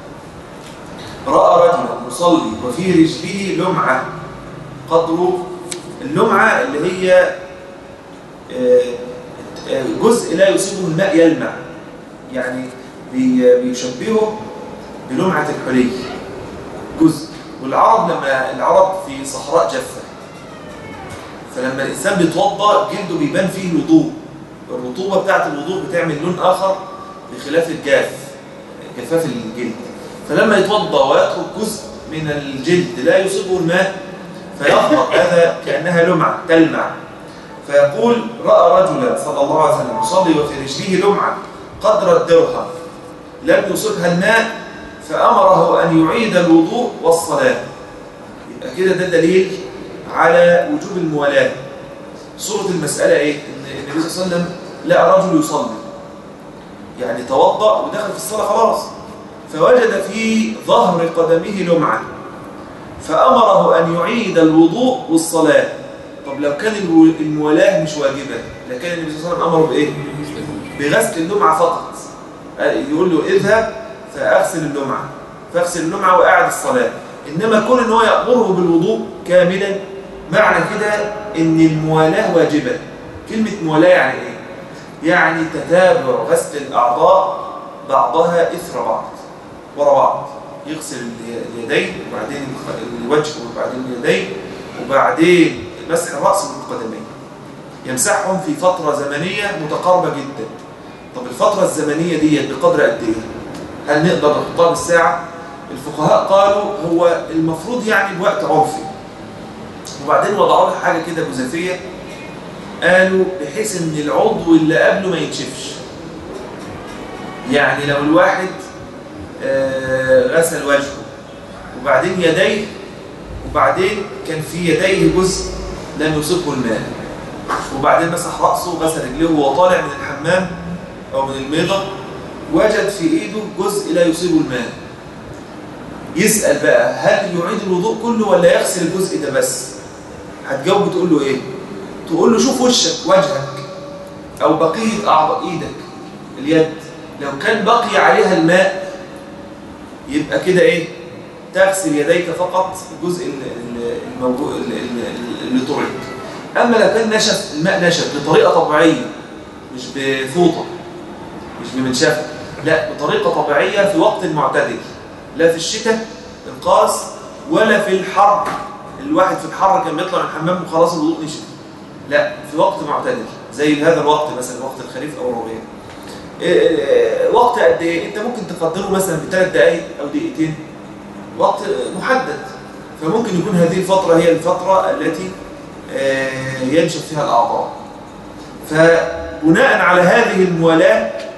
راى رجلا يصلي وفي رجله لمعه قدر اللمعه اللي هي آه، آه، جزء لا يصيبه الماء يلمع يعني بي- بيشبهه بلمعه الحلي جزء والعرب لما العرب في صحراء جافه فلما الانسان بيتوضا جلده بيبان فيه الوضوء الرطوبه بتاعه الوضوء بتعمل لون اخر بخلاف الجاف جفاف الجلد فلما يتوضا ويترك جزء من الجلد لا يصيبه الماء فيظهر هذا كانها لمعه تلمع فيقول راى رجلا صلى الله عليه وسلم يصلي وفي رجله لمعه قدر الدرهم لم يصبها الماء فامره ان يعيد الوضوء والصلاه يبقى كده ده دليل على وجوب الموالاه صوره المساله ايه ان النبي صلى الله عليه وسلم لقى رجل يصلي يعني توضا ودخل في الصلاه خلاص فوجد في ظهر قدمه لمعه فامره ان يعيد الوضوء والصلاه طب لو كان الو- الموالاه مش واجبه لكان النبي صلى الله عليه وسلم امره بايه بغسل اللمعه فقط قال- يقول له اذهب فاغسل اللمعه فاغسل اللمعه واعد الصلاه انما كون ان هو يامره بالوضوء كاملا معنى كده ان الموالاه واجبه كلمه موالاه يعني ايه يعني تتابع غسل الاعضاء بعضها اثر بعض ورا بعض يغسل ال- اليدين وبعدين الخ- الوجه وبعدين اليدين وبعدين مسح الراس والقدمين يمسحهم في فتره زمنيه متقاربه جدا طب الفتره الزمنيه دي بقدر قد ايه هل نقدر نحطها بالساعه الفقهاء قالوا هو المفروض يعني بوقت عرفي وبعدين وضعوا لها حاجه كده جزافيه قالوا بحيث ان العضو اللي قبله ما ينشفش يعني لو الواحد آه، غسل وجهه وبعدين يديه وبعدين كان في يديه جزء لم يصبه الماء وبعدين مسح رأسه وغسل رجليه وهو طالع من الحمام أو من الميضة وجد في إيده جزء لا يصيبه الماء يسأل بقى هل يعيد الوضوء كله ولا يغسل الجزء ده بس هتجاوب تقول له إيه تقول له شوف وشك وجهك أو بقية أعضاء إيدك اليد لو كان بقي عليها الماء يبقى كده إيه تغسل يديك فقط الجزء ال- ال- الموجود ال- ال- اللي طرد أما لو كان نشف الماء نشف بطريقة طبيعية مش بفوطة مش بمنشفة لا بطريقة طبيعية في وقت معتدل لا في الشتاء القاس ولا في الحر الواحد في الحر كان بيطلع من الحمام وخلاص الوضوء نشف لا في وقت معتدل زي هذا الوقت مثلا وقت الخريف او الربيع إيه، إيه، وقت قد ايه انت ممكن تقدره مثلا بثلاث دقائق او دقيقتين وقت محدد فممكن يكون هذه الفترة هي الفترة التي آه، ينشف فيها الأعضاء فبناء على هذه الموالاة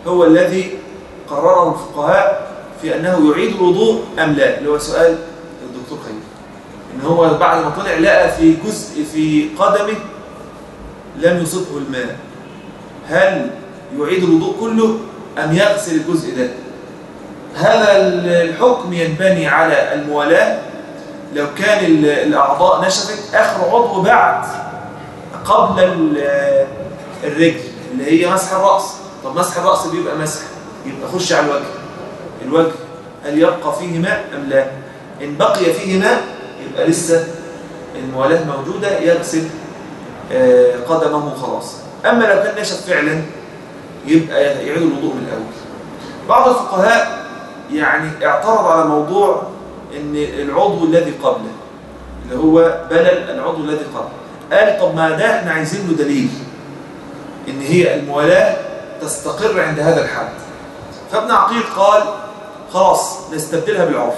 هو الذي قرره الفقهاء في أنه يعيد الوضوء أم لا اللي هو سؤال الدكتور خير إن هو بعد ما طلع لقى في جزء في قدمه لم يصبه الماء هل يعيد الوضوء كله أم يغسل الجزء ده هذا الحكم ينبني على الموالاة لو كان ال- الأعضاء نشفت آخر عضو بعد قبل ال- الرجل اللي هي مسح الرأس طب مسح الرأس بيبقى مسح يبقى خش على الوجه الوجه هل يبقى فيه ماء أم لا إن بقي فيه ماء يبقى لسه الموالاة موجودة يغسل آه، قدمه خلاص أما لو كان نشف فعلا يبقى يعيد الوضوء من الأول بعض الفقهاء يعني اعترض على موضوع ان العضو الذي قبله اللي هو بلل العضو الذي قبله قال طب ما ده احنا عايزين له دليل ان هي الموالاة تستقر عند هذا الحد فابن عقيل قال خلاص نستبدلها بالعرف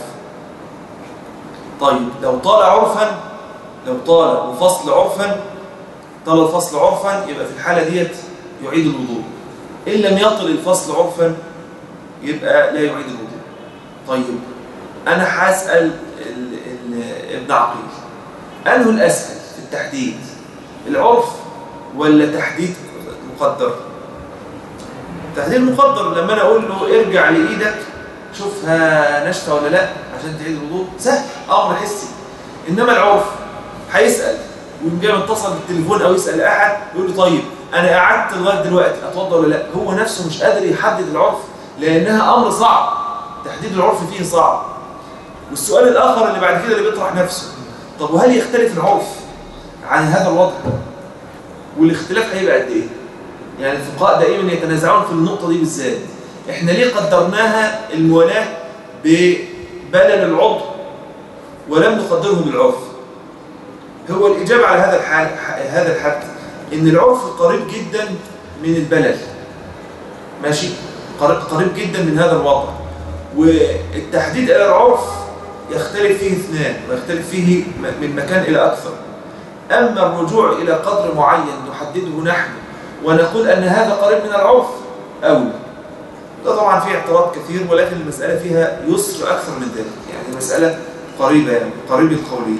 طيب لو طال عرفا لو طال وفصل عرفا طال الفصل عرفا يبقى في الحالة ديت يعيد الوضوء إن لم يطل الفصل عرفا يبقى لا يعيد الوضوء طيب أنا هسأل ال- ال- ابن عقيل أنه الأسهل في التحديد العرف ولا تحديد مقدر تحديد مقدر لما أنا أقول له ارجع لإيدك شوفها ناشفة ولا لا عشان تعيد الوضوء سهل أمر حسي إنما العرف هيسأل ويقوم جاي متصل بالتليفون أو يسأل أحد يقول له طيب أنا قعدت لغاية دلوقتي أتوضى ولا لا هو نفسه مش قادر يحدد العرف لأنها أمر صعب تحديد العرف فيه صعب والسؤال الآخر اللي بعد كده اللي بيطرح نفسه طب وهل يختلف العرف عن هذا الوضع والاختلاف هيبقى قد إيه يعني الفقهاء دائما يتنازعون في النقطة دي بالذات احنا ليه قدرناها الموالاة ببلل العضو ولم نقدره بالعرف هو الإجابة على هذا الحال هذا الحد إن العرف قريب جدا من البلل ماشي قريب, قريب جدا من هذا الوضع والتحديد إلى العرف يختلف فيه اثنان ويختلف فيه م- من مكان إلى أكثر أما الرجوع إلى قدر معين نحدده نحن ونقول أن هذا قريب من العرف أولى ده طبعا فيه اعتراض كثير ولكن المسألة فيها يسر أكثر من ذلك يعني مسألة قريبة يعني قريب القولية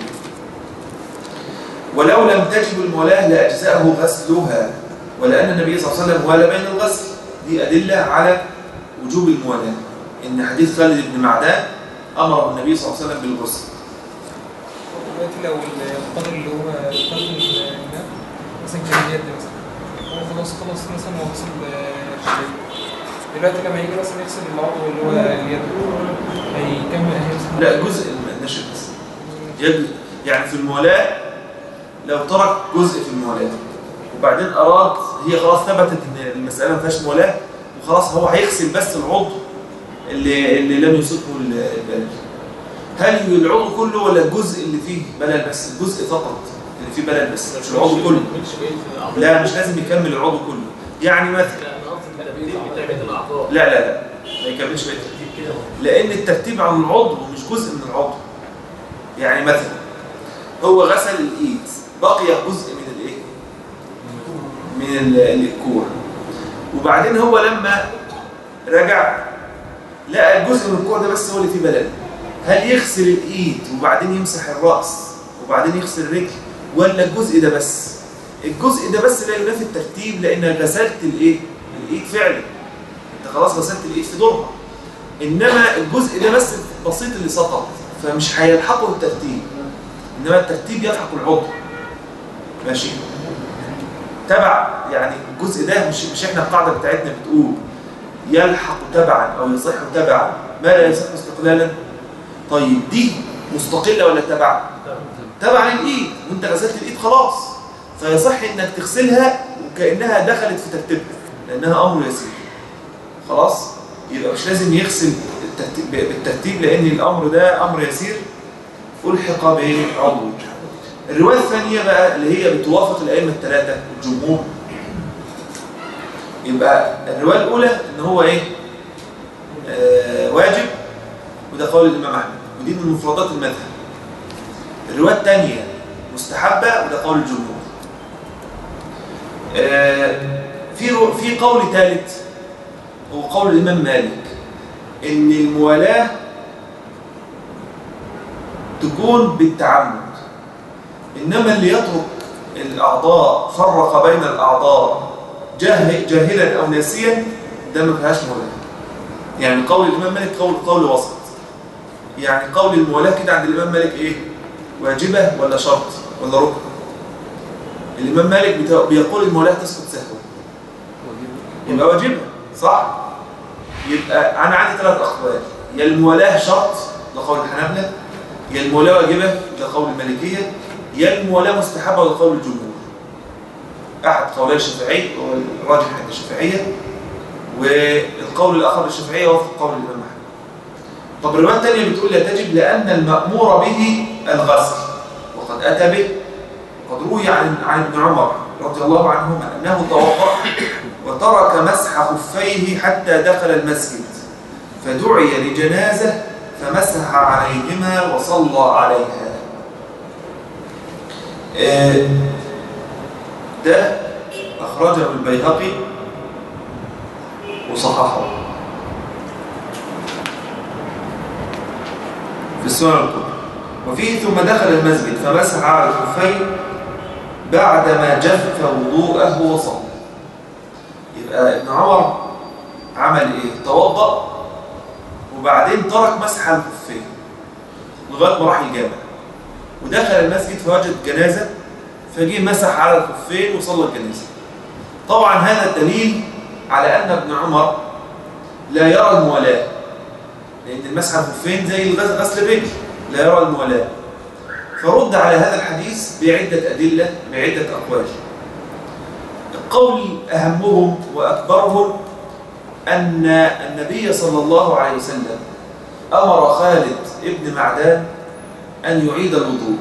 ولو لم تجب المولاة لأجزاءه غسلها ولأن النبي صلى الله عليه وسلم والى بين الغسل دي أدلة على وجوب المولاة إن حديث خالد بن معدان أمر النبي صلى الله عليه وسلم بالغسل دلوقتي لو القدر اللي هو قدر الماء مثلا كان اليد مثلا هو خلاص خلاص مثلا هو غسل الشيء دلوقتي لما يجي مثلا يغسل العضو اللي هو اليد هيكمل هيغسل لا جزء النشر بس يد يعني في المولاة لو ترك جزء في المولاة وبعدين أراد هي خلاص ثبتت إن المسألة ما فيهاش مولاة وخلاص هو هيغسل بس العضو اللي اللي لم يصبه البلل هل العضو كله ولا الجزء اللي فيه بلل بس الجزء فقط اللي فيه بلل بس مش العضو كله مش بقية الأعضاء. لا مش لازم يكمل العضو كله يعني مثلا لا أنا قصدي الترتيب بتاع بقية الأعضاء لا لا لا ما يكملش بقية ترتيب كده لأن الترتيب عن العضو مش جزء من العضو يعني مثلا هو غسل الإيد بقي جزء من الإيه؟ من ال- الكوع وبعدين هو لما رجع لقى الجزء من الكوع ده بس هو اللي فيه بلد هل يغسل الإيد وبعدين يمسح الرأس وبعدين يغسل الرجل ولا الجزء ده بس الجزء ده بس لا ينافي الترتيب لأن غسلت الإيه؟ الإيد فعلا انت خلاص غسلت الإيد في دورها انما الجزء ده بس بسيط اللي سقط فمش هيلحقه الترتيب انما الترتيب يلحق العضو ماشي تبع يعني الجزء ده مش مش احنا القاعده بتاعتنا بتقول يلحق تبعا او يصح تبعا ما لا يصح استقلالا طيب دي مستقله ولا تبع تبع الايد وانت غسلت الايد خلاص فيصح انك تغسلها وكانها دخلت في ترتيبها لانها امر يسير خلاص يبقى مش لازم يغسل الترتيب بالترتيب لان الامر ده امر يسير الحق بعضو الروايه الثانيه بقى اللي هي بتوافق الائمه الثلاثه الجمهور يبقى الروايه الاولى ان هو ايه آه واجب وده قول الامام احمد ودي من مفردات المذهب الروايه الثانيه مستحبه وده قول الجمهور آه في رو- في قول ثالث هو قول الإمام مالك إن الموالاة تكون بالتعمد إنما اللي يترك الأعضاء فرق بين الأعضاء جاهل جاهلا أو ناسيا ده ما فيهاش موالاة يعني قول الإمام مالك قول قول وسط يعني قول الموالاة كده عند الإمام مالك إيه واجبة ولا شرط ولا ركن الإمام مالك بتا- بيقول الموالاة تسقط سهوا يبقى واجبة صح يبقى أنا عندي ثلاث أقوال يا الموالاة شرط ده قول الحنابلة يا الموالاة واجبة ده قول المالكية يا الموالاة مستحبة ده قول الجمهور أحد قولي الشافعي هو الراجح عند الشافعية والقول الآخر للشافعية وفق قول الإمام أحمد طب الرواية الثانية بتقول لا تجب لأن المأمور به الغسل وقد أتى به قد روي عن عن ابن عمر رضي الله عنهما أنه توضأ وترك مسح خفيه حتى دخل المسجد فدعي لجنازة فمسح عليهما وصلى عليها آه، ده أخرجه البيهقي وصححه في السنن الكبرى وفيه ثم دخل المسجد فمسح على الخفين بعدما جف وضوءه وصلى يبقى ابن عمر عمل ايه توضأ وبعدين ترك مسح على الخفين لغايه ما راح الجامع ودخل المسجد فوجد جنازه فجه مسح على الخفين وصلى الجنازه طبعا هذا الدليل على ان ابن عمر لا يرى الموالاه لان المسح على الخفين زي الغسل- غسل الرجل لا يرى الموالاه فرد على هذا الحديث بعده ادله بعده اقوال القول اهمهم واكبرهم ان النبي صلى الله عليه وسلم امر خالد ابن معدان ان يعيد الوضوء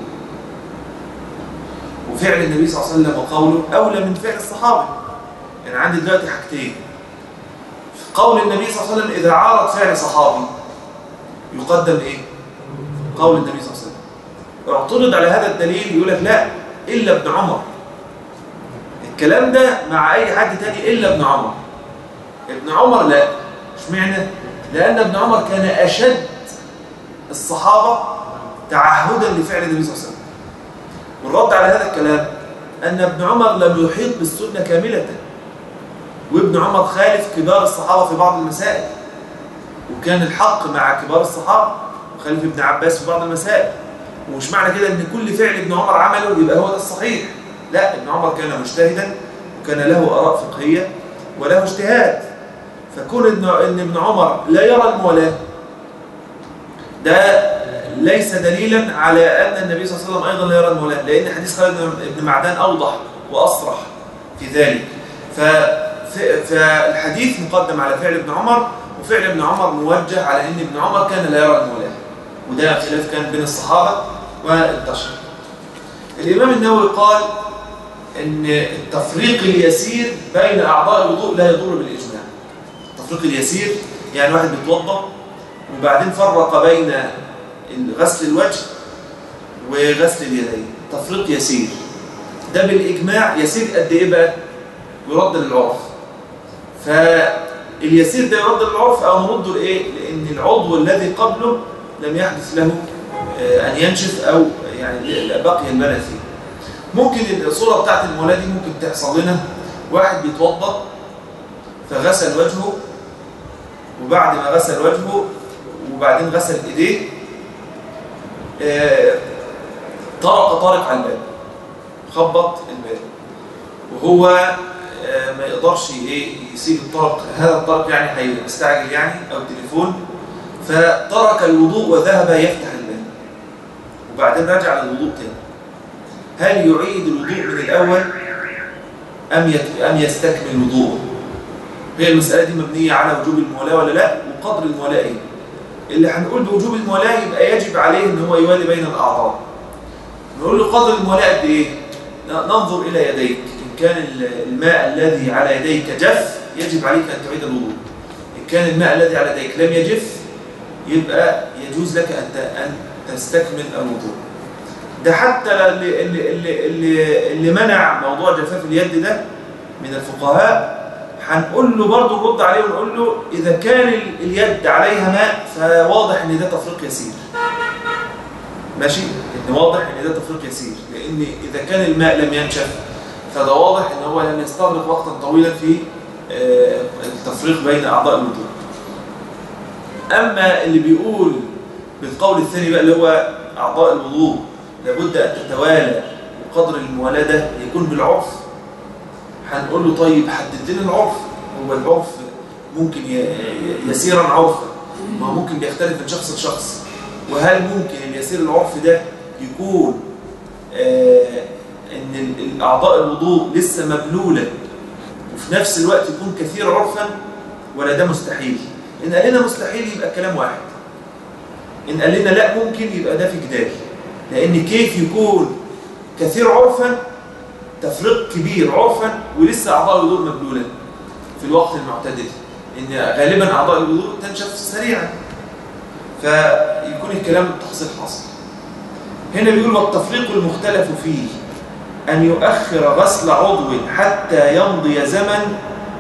وفعل النبي صلى الله عليه وسلم وقوله اولى من فعل الصحابه يعني عندي دلوقتي حاجتين قول النبي صلى الله عليه وسلم اذا عارض فعل صحابي يقدم ايه قول النبي صلى الله عليه وسلم اعترض على هذا الدليل يقول لك لا الا ابن عمر الكلام ده مع اي حد تاني الا ابن عمر ابن عمر لا اشمعنى لان ابن عمر كان اشد الصحابه تعهدا لفعل النبي صلى الله عليه وسلم والرد على هذا الكلام ان ابن عمر لم يحيط بالسنه كامله وابن عمر خالف كبار الصحابه في بعض المسائل وكان الحق مع كبار الصحابه وخالف ابن عباس في بعض المسائل ومش معنى كده ان كل فعل ابن عمر عمله يبقى هو ده الصحيح لا ابن عمر كان مجتهدا وكان له اراء فقهيه وله اجتهاد فكون ان ان ابن عمر لا يرى الموالاه ده ليس دليلا على ان النبي صلى الله عليه وسلم ايضا لا يرى الموالاه لان حديث خالد بن معدان اوضح واصرح في ذلك ف- فالحديث مقدم على فعل ابن عمر وفعل ابن عمر موجه على ان ابن عمر كان لا يرى الموالاه وده خلاف كان بين الصحابه وانتشر الامام النووي قال ان التفريق اليسير بين اعضاء الوضوء لا يضر بالاجماع التفريق اليسير يعني واحد بيتوضا وبعدين فرق بين غسل الوجه وغسل اليدين تفريق يسير ده بالاجماع يسير قد ايه بقى يرد للعرف فاليسير ده يرد للعرف او نرده لايه لان العضو الذي قبله لم يحدث له آه، ان ينشف او يعني بقي البلد فيه ممكن الصورة بتاعت المولاة دي ممكن تحصل لنا واحد بيتوضا فغسل وجهه وبعد ما غسل وجهه وبعدين غسل ايديه آه، طرق طارق على الباب خبط الباب وهو آه، ما يقدرش ايه يسيب الطرق هذا الطرق يعني هيستعجل يعني او التليفون فترك الوضوء وذهب يفتح الباب وبعدين رجع للوضوء تاني هل يعيد الوضوء من الأول أم يت- أم يستكمل وضوءه هي المسألة دي مبنية على وجوب المولاة ولا لا وقدر المولاة إيه اللي هنقول بوجوب المولاة يبقى يجب عليه إن هو يوالي بين الأعضاء نقول له قدر المولاة قد إيه ن- ننظر إلى يديك إن كان ال- الماء الذي على يديك جف يجب عليك أن تعيد الوضوء إن كان الماء الذي على يديك لم يجف يبقى يجوز لك أن ت- أن تستكمل الوضوء ده حتى اللي, اللي, اللي, اللي, اللي منع موضوع جفاف اليد ده من الفقهاء هنقول له برضه نرد عليه ونقول له اذا كان ال- اليد عليها ماء فواضح ان ده تفريق يسير ماشي ان واضح ان ده تفريق يسير لان اذا كان الماء لم ينشف فده واضح ان هو لم يستغرق وقتا طويلا في آه، التفريق بين اعضاء الوضوء اما اللي بيقول بالقول الثاني بقى اللي هو اعضاء الوضوء لابد ان تتوالى وقدر الموالاه ده يكون بالعرف هنقول له طيب حدد لنا العرف هو العرف ممكن ي- ي- يسيرا عرفا ما هو ممكن بيختلف من شخص لشخص وهل ممكن اليسير العرف ده يكون آه ان ال- الاعضاء الوضوء لسه مبلوله وفي نفس الوقت يكون كثير عرفا ولا ده مستحيل ان قال لنا مستحيل يبقى كلام واحد ان قال لنا لا ممكن يبقى ده في جدال لان كيف يكون كثير عرفا تفريق كبير عرفا ولسه اعضاء الوضوء مبلوله في الوقت المعتدل ان غالبا اعضاء الوضوء تنشف سريعا فيكون الكلام التحصيل حاصل هنا بيقول والتفريق المختلف فيه أن يؤخر غسل عضو حتى يمضي زمن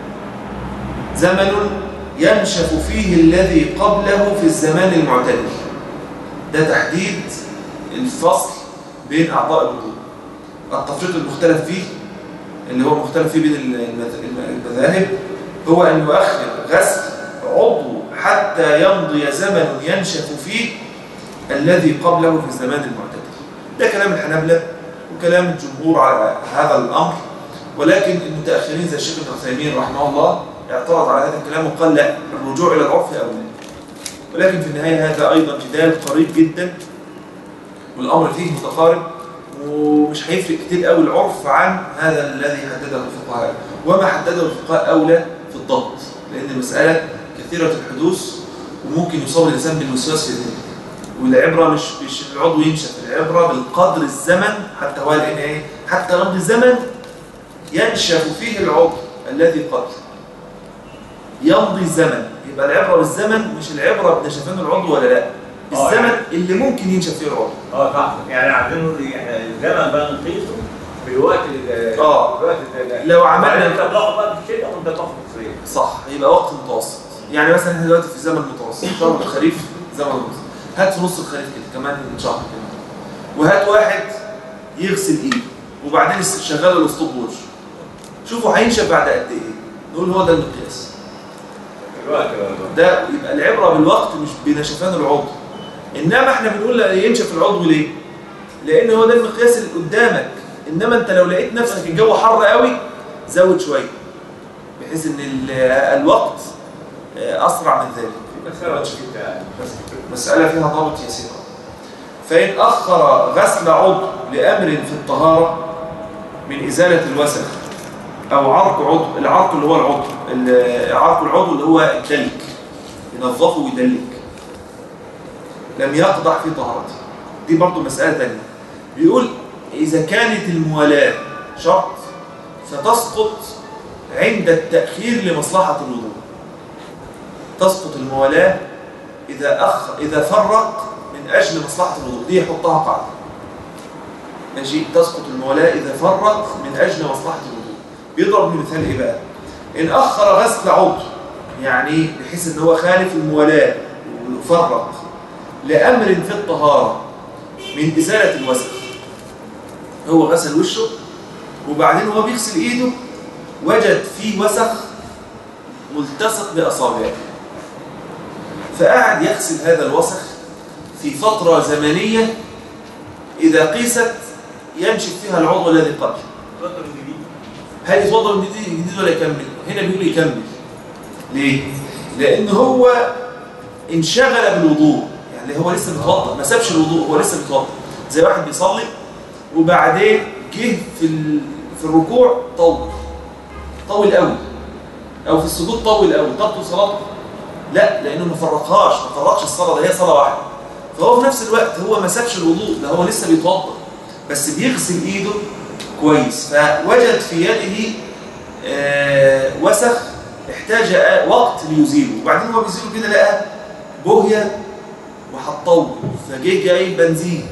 زمن ينشف فيه الذي قبله في الزمان المعتدل ده تحديد الفصل بين أعضاء الوضوء التفريق المختلف فيه اللي هو مختلف فيه بين المذ- المذاهب هو أن يؤخر غسل عضو حتى يمضي زمن ينشف فيه الذي قبله في الزمان المعتدل ده كلام الحنابلة وكلام الجمهور على هذا الأمر ولكن المتأخرين زي الشيخ ابن عثيمين رحمه الله اعترض على هذا الكلام وقال لا الرجوع إلى العرف أولى ولكن في النهاية هذا أيضا جدال قريب جدا والأمر فيه متقارب ومش هيفرق كتير قوي العرف عن هذا الذي حدده الفقهاء وما حدده الفقهاء أولى في الضبط لأن المسألة كثيرة الحدوث وممكن يصاب الإنسان بالوسواس في ذلك والعبرة مش مش العضو ينشف العبرة بالقدر الزمن حتى هو لأن إيه حتى يمضي الزمن ينشف فيه العضو الذي قبل يمضي الزمن يبقى العبرة بالزمن مش العبرة بنشفان العضو ولا لا آه، الزمن يعني- اللي ممكن ينشف فيه العضو اه صح يعني عايزين نقول إيه، احنا الزمن بقى نقيسه بالوقت ال- آه. بالوقت ال- لو عملنا- بعدين انت بتاخد بقى في الشتاء وانت بتاخد في الصيف صح يبقى وقت متوسط يعني مثلا احنا دلوقتي في زمن متوسط شهر الخريف زمن متوسط هات في نص الخريف كده كمان شهر كده وهات واحد يغسل ايده وبعدين شغال الاسطوب وش شوفوا هينشف بعد قد ايه نقول هو ده المقياس الوقت بقى. ده يبقى العبره بالوقت مش بنشفان العضو انما احنا بنقول ينشف العضو ليه لان هو ده المقياس اللي قدامك انما انت لو لقيت نفسك الجو حر قوي زود شويه بحيث ان ال- الوقت اسرع من ذلك بس هو كده يعني. بس مسألة فيها ضابط يسير فإن أخر غسل عضو لأمر في الطهارة من إزالة الوسخ أو عرق عضو العرق اللي هو العضو ال- عرق العضو اللي هو الدلك ينظفه ويدلك لم يقضح في طهارته دي برضو مسألة تانية بيقول إذا كانت الموالاة شرط فتسقط عند التأخير لمصلحة الوضوء تسقط الموالاة إذا أخ إذا فرق من أجل مصلحة الوضوء دي يحطها قاعدة ماشي تسقط الموالاة إذا فرق من أجل مصلحة الوضوء بيضرب بمثال إيه بقى إن أخر غسل عضو يعني بحيث إن هو خالف الموالاة وفرق لأمر في الطهارة من إزالة الوسخ هو غسل وشه وبعدين هو بيغسل إيده وجد فيه وسخ ملتصق بأصابعه فقعد يغسل هذا الوسخ في فترة زمنية إذا قيست ينشف فيها العضو الذي قبله اتفضل الجديد هل يتوضا من جديد جديد ولا يكمل؟ هنا بيقول يكمل ليه؟ لأن هو انشغل بالوضوء يعني هو لسه متوضا ما سابش الوضوء هو لسه متوضا زي واحد بيصلي وبعدين جه في ال... في الركوع طول طول قوي او في السجود طول قوي تبطل صلاته لا لانه ما فرقهاش ما فرقش الصلاه ده هي صلاه واحده فهو في نفس الوقت هو ما سابش الوضوء ده هو لسه بيتوضا بس بيغسل ايده كويس فوجد في يده آه وسخ احتاج آه وقت ليزيله وبعدين هو بيزيله كده لقى بوهيه وحطوه فجه جاي بنزين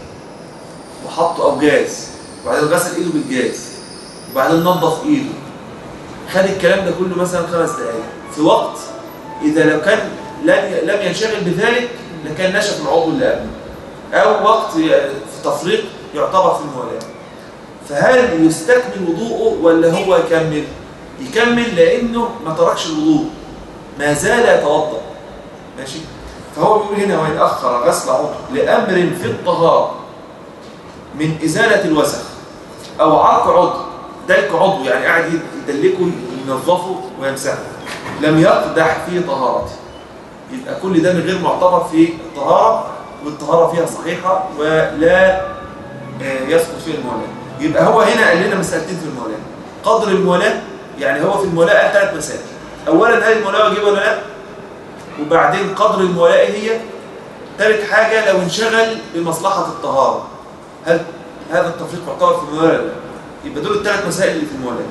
وحطه او جاز وبعدين غسل ايده بالجاز وبعدين نظف ايده خد الكلام ده كله مثلا خمس دقائق في وقت اذا لو كان لم لم ينشغل بذلك لكان نشف العضو اللي قبله او وقت في تفريق يعتبر في الموالاه فهل يستكمل وضوءه ولا هو يكمل يكمل لانه ما تركش الوضوء ما زال يتوضا ماشي فهو بيقول هنا وان اخر غسل عضو لامر في الطهاره من ازاله الوسخ او عرق عضو دلك عضو يعني قاعد يدلكه ينظفه ويمسحه لم يقدح في طهارته يبقى كل ده من غير معتبر في الطهاره والطهاره فيها صحيحه ولا آه، يسقط فيه الموالاه يبقى هو هنا قال لنا مسألتين في المولاة قدر المولاة يعني هو في المولاة قال ثلاث مسائل أولا هل المولاة واجبة ولا لا وبعدين قدر المولاة إيه هي ثالث حاجة لو انشغل بمصلحة الطهارة هل هذا التفريق يعتبر في المولاة ولا لا يبقى دول الثلاث مسائل اللي في المولاة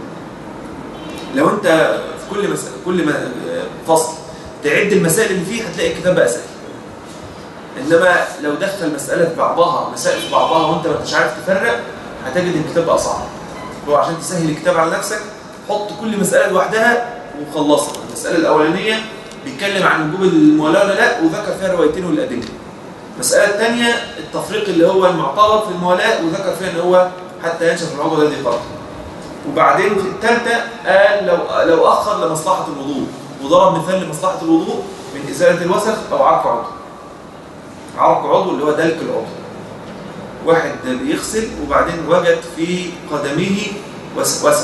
لو أنت في كل مسألة كل ما- فصل تعد المسائل اللي فيه هتلاقي الكتاب بقى سهل انما لو دخل مساله في بعضها مسائل في بعضها وانت ما انتش عارف تفرق هتجد الكتاب بقى صعب هو عشان تسهل الكتاب على نفسك حط كل مساله لوحدها وخلصها المساله الاولانيه بيتكلم عن وجوب الموالاه ولا لا وذكر فيها روايتين والادله المساله الثانيه التفريق اللي هو المعتبر في الموالاه وذكر فيها ان هو حتى ينشف العضو الذي قبله وبعدين في الثالثه قال لو لو اخر لمصلحه الوضوء وضرب مثال لمصلحه الوضوء من ازاله الوسخ او عرق عضو عرق عضو اللي هو دلك العضو واحد بيغسل وبعدين وجد في قدمه وس- وسخ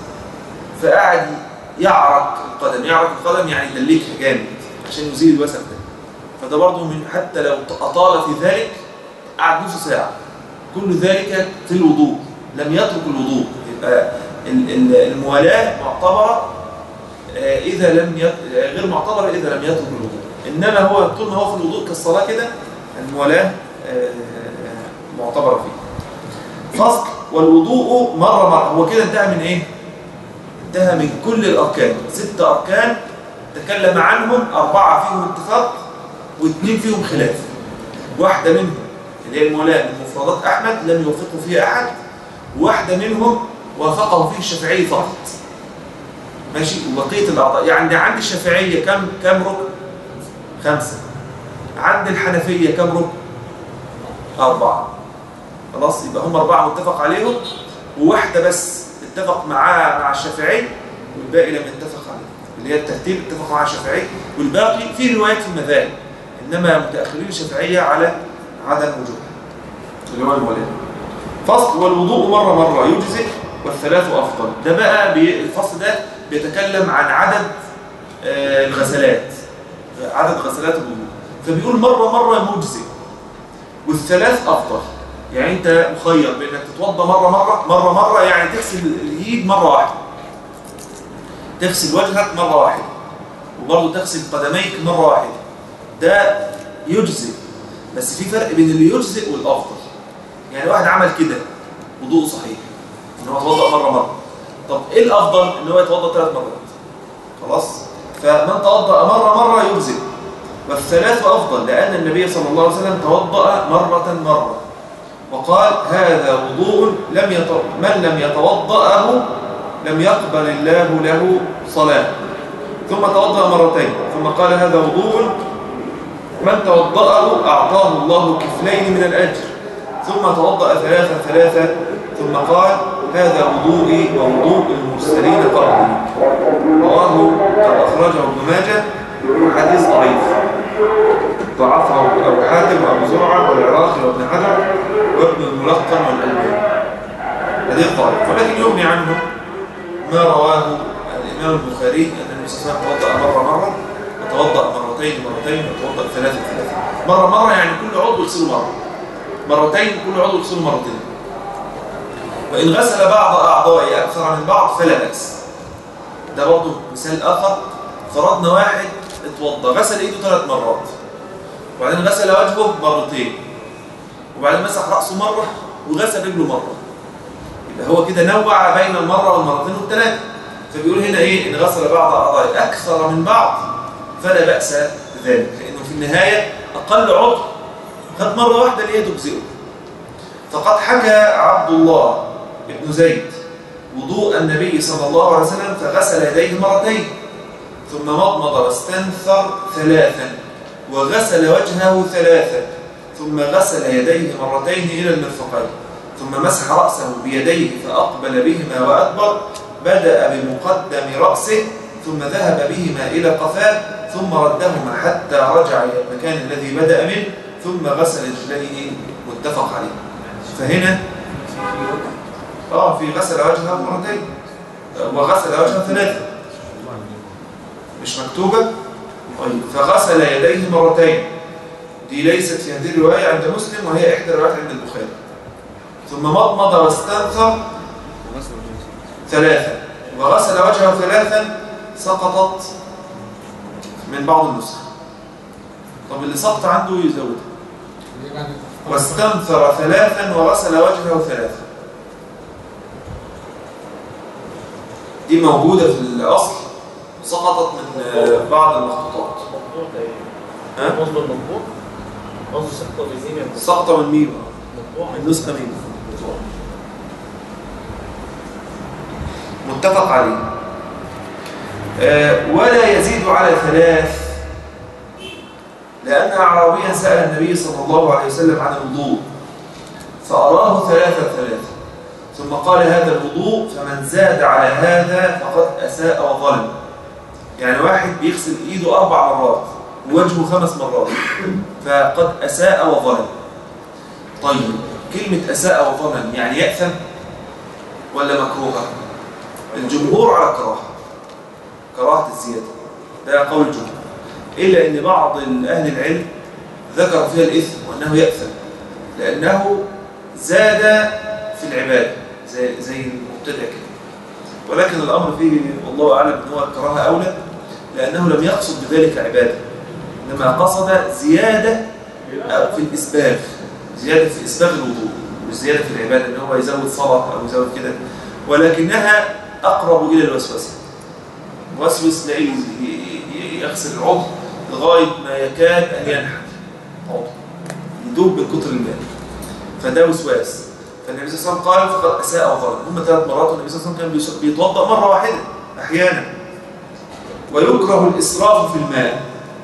فقعد يعرق القدم يعرق القدم يعني يدلكها جامد عشان يزيل الوسخ ده فده برضه من حتى لو اطال في ذلك قعد نص ساعه كل ذلك في الوضوء لم يترك الوضوء يبقى ال- ال- الموالاه معتبره آه، اذا لم يت... آه، غير معتبره اذا لم يترك الوضوء انما هو طول ما هو في الوضوء كالصلاه كده الموالاه آه، آه، معتبره فيه فصل والوضوء مره مره هو كده انتهى من ايه انتهى من كل الاركان ست اركان تكلم عنهم اربعه فيهم اتفاق واثنين فيهم خلاف واحده منهم اللي هي الموالاه من مفردات احمد لم يوافقه فيها احد واحده منهم وافقه فيه الشافعي فقط ماشي وبقيه الاعضاء يعني عند الشافعيه كم كم ركن خمسه عند الحنفيه كم ركن اربعه خلاص يبقى هم اربعه متفق عليهم وواحده بس اتفق معاه مع الشافعي والباقي لم يتفق عليه اللي هي الترتيب اتفق مع الشافعي والباقي في روايات في المذاهب انما متاخرين الشافعيه على عدم وجوده اللي هو الولاء فصل والوضوء مره مره يجزئ والثلاث افضل ده بقى بي الفصل ده بيتكلم عن عدد آه، الغسلات عدد غسلات الوضوء فبيقول مره مره مجزئ والثلاث افضل يعني انت مخير بانك تتوضا مره مره مره مره يعني تغسل الايد مره واحده تغسل وجهك مره واحده وبرضه تغسل قدميك مره واحده ده يجزئ بس في فرق بين اللي يجزئ والافضل يعني واحد عمل كده وضوء صحيح ان هو يتوضا مره مره طب ايه الافضل ان هو يتوضا ثلاث مرات خلاص فمن توضا مره مره يجزئ والثلاث افضل لان النبي صلى الله عليه وسلم توضا مره مره وقال هذا وضوء لم يت... من لم يتوضأه لم يقبل الله له صلاة ثم توضأ مرتين ثم قال هذا وضوء من توضأه أعطاه الله كفلين من الأجر ثم توضأ ثلاثة ثلاثة ثم قال هذا وضوئي ووضوء المرسلين قبلي رواه قد أخرجه ابن ماجه حديث ضعيف ضعفه أبو حاتم وأبو زرعة والعراقي وابن حجر وابن الملقن والألباني حديث ضعيف ولكن يغني عنه ما رواه الإمام البخاري أن النبي صلى الله عليه وسلم توضأ مرة مرة وتوضأ مرتين مرتين وتوضأ ثلاثة ثلاثة مرة مرة يعني كل عضو يغسله مرة مرتين كل عضو يغسله مرتين وإن غسل بعض أعضائه أكثر من بعض فلا بأس ده برضه مثال آخر فرضنا واحد اتوضى غسل ايده ثلاث مرات وبعدين غسل وجهه مرتين وبعدين مسح رأسه مرة وغسل رجله مرة يبقى هو كده نوع بين المرة والمرتين والثلاثة فبيقول هنا ايه ان غسل بعض اعضائه اكثر من بعض فلا بأس بذلك لانه في النهاية اقل عضو خد مرة واحدة اللي هي تجزئه فقد حكى عبد الله بن زيد وضوء النبي صلى الله عليه وسلم فغسل يديه مرتين ثم مضمض واستنثر ثلاثا وغسل وجهه ثلاثا ثم غسل يديه مرتين إلى المرفقين ثم مسح رأسه بيديه فأقبل بهما وأدبر بدأ بمقدم رأسه ثم ذهب بهما إلى قفاه ثم ردهما حتى رجع إلى المكان الذي بدأ منه ثم غسل رجليه متفق عليه فهنا اه في غسل وجهه مرتين وغسل وجهه ثلاثة مش مكتوبة طيب فغسل يديه مرتين دي ليست في هذه الرواية عند مسلم وهي إحدى الروايات عند البخاري ثم مضمض واستنثر ثلاثة وغسل وجهه ثلاثا سقطت من بعض النسخ طب اللي سقط عنده يزود ليه بعد واستنثر ثلاثا وغسل وجهه ثلاثا دي موجودة في الأصل سقطت من آه، بعض المخطوطات مطبوع ده ايه؟ ها؟ مصدر مطبوع قصده سقطة بزين يعني سقطة من ميم مطبوع من نسخة ميم متفق عليه آه، ولا يزيد على ثلاث لأن أعرابيا سأل النبي صلى الله عليه وسلم عن الوضوء فأراه ثلاثة ثلاثة ثم قال هذا الوضوء فمن زاد على هذا فقد أساء وظلم يعني واحد بيغسل إيده أربع مرات ووجهه خمس مرات فقد أساء وظلم طيب كلمة أساء وظلم يعني يأثم ولا مكروهة الجمهور على الكراهة كراهة الزيادة ده قول الجمهور إلا أن بعض أهل العلم ذكر فيها الإثم وأنه يأثم لأنه زاد في العبادة زي, زي المبتدع كده ولكن الأمر فيه والله أعلم أن هو الكراهة أولى لأنه لم يقصد بذلك عبادة إنما قصد زيادة في الإسباغ زيادة في إسباغ الوضوء مش زيادة في العبادة إن هو يزود صلاة أو يزود كده ولكنها أقرب إلى الوسوسة وسوس تلاقيه ي- ي- يغسل العضو لغاية ما يكاد أن ينحت عضو يدوب من كتر الماء فده وسواس فالنبي صلى الله عليه وسلم قال فقد أساء وظلم هم ثلاث مرات والنبي صلى الله عليه وسلم كان بيس- بيتوضأ مرة واحدة أحيانا ويكره الإسراف في الماء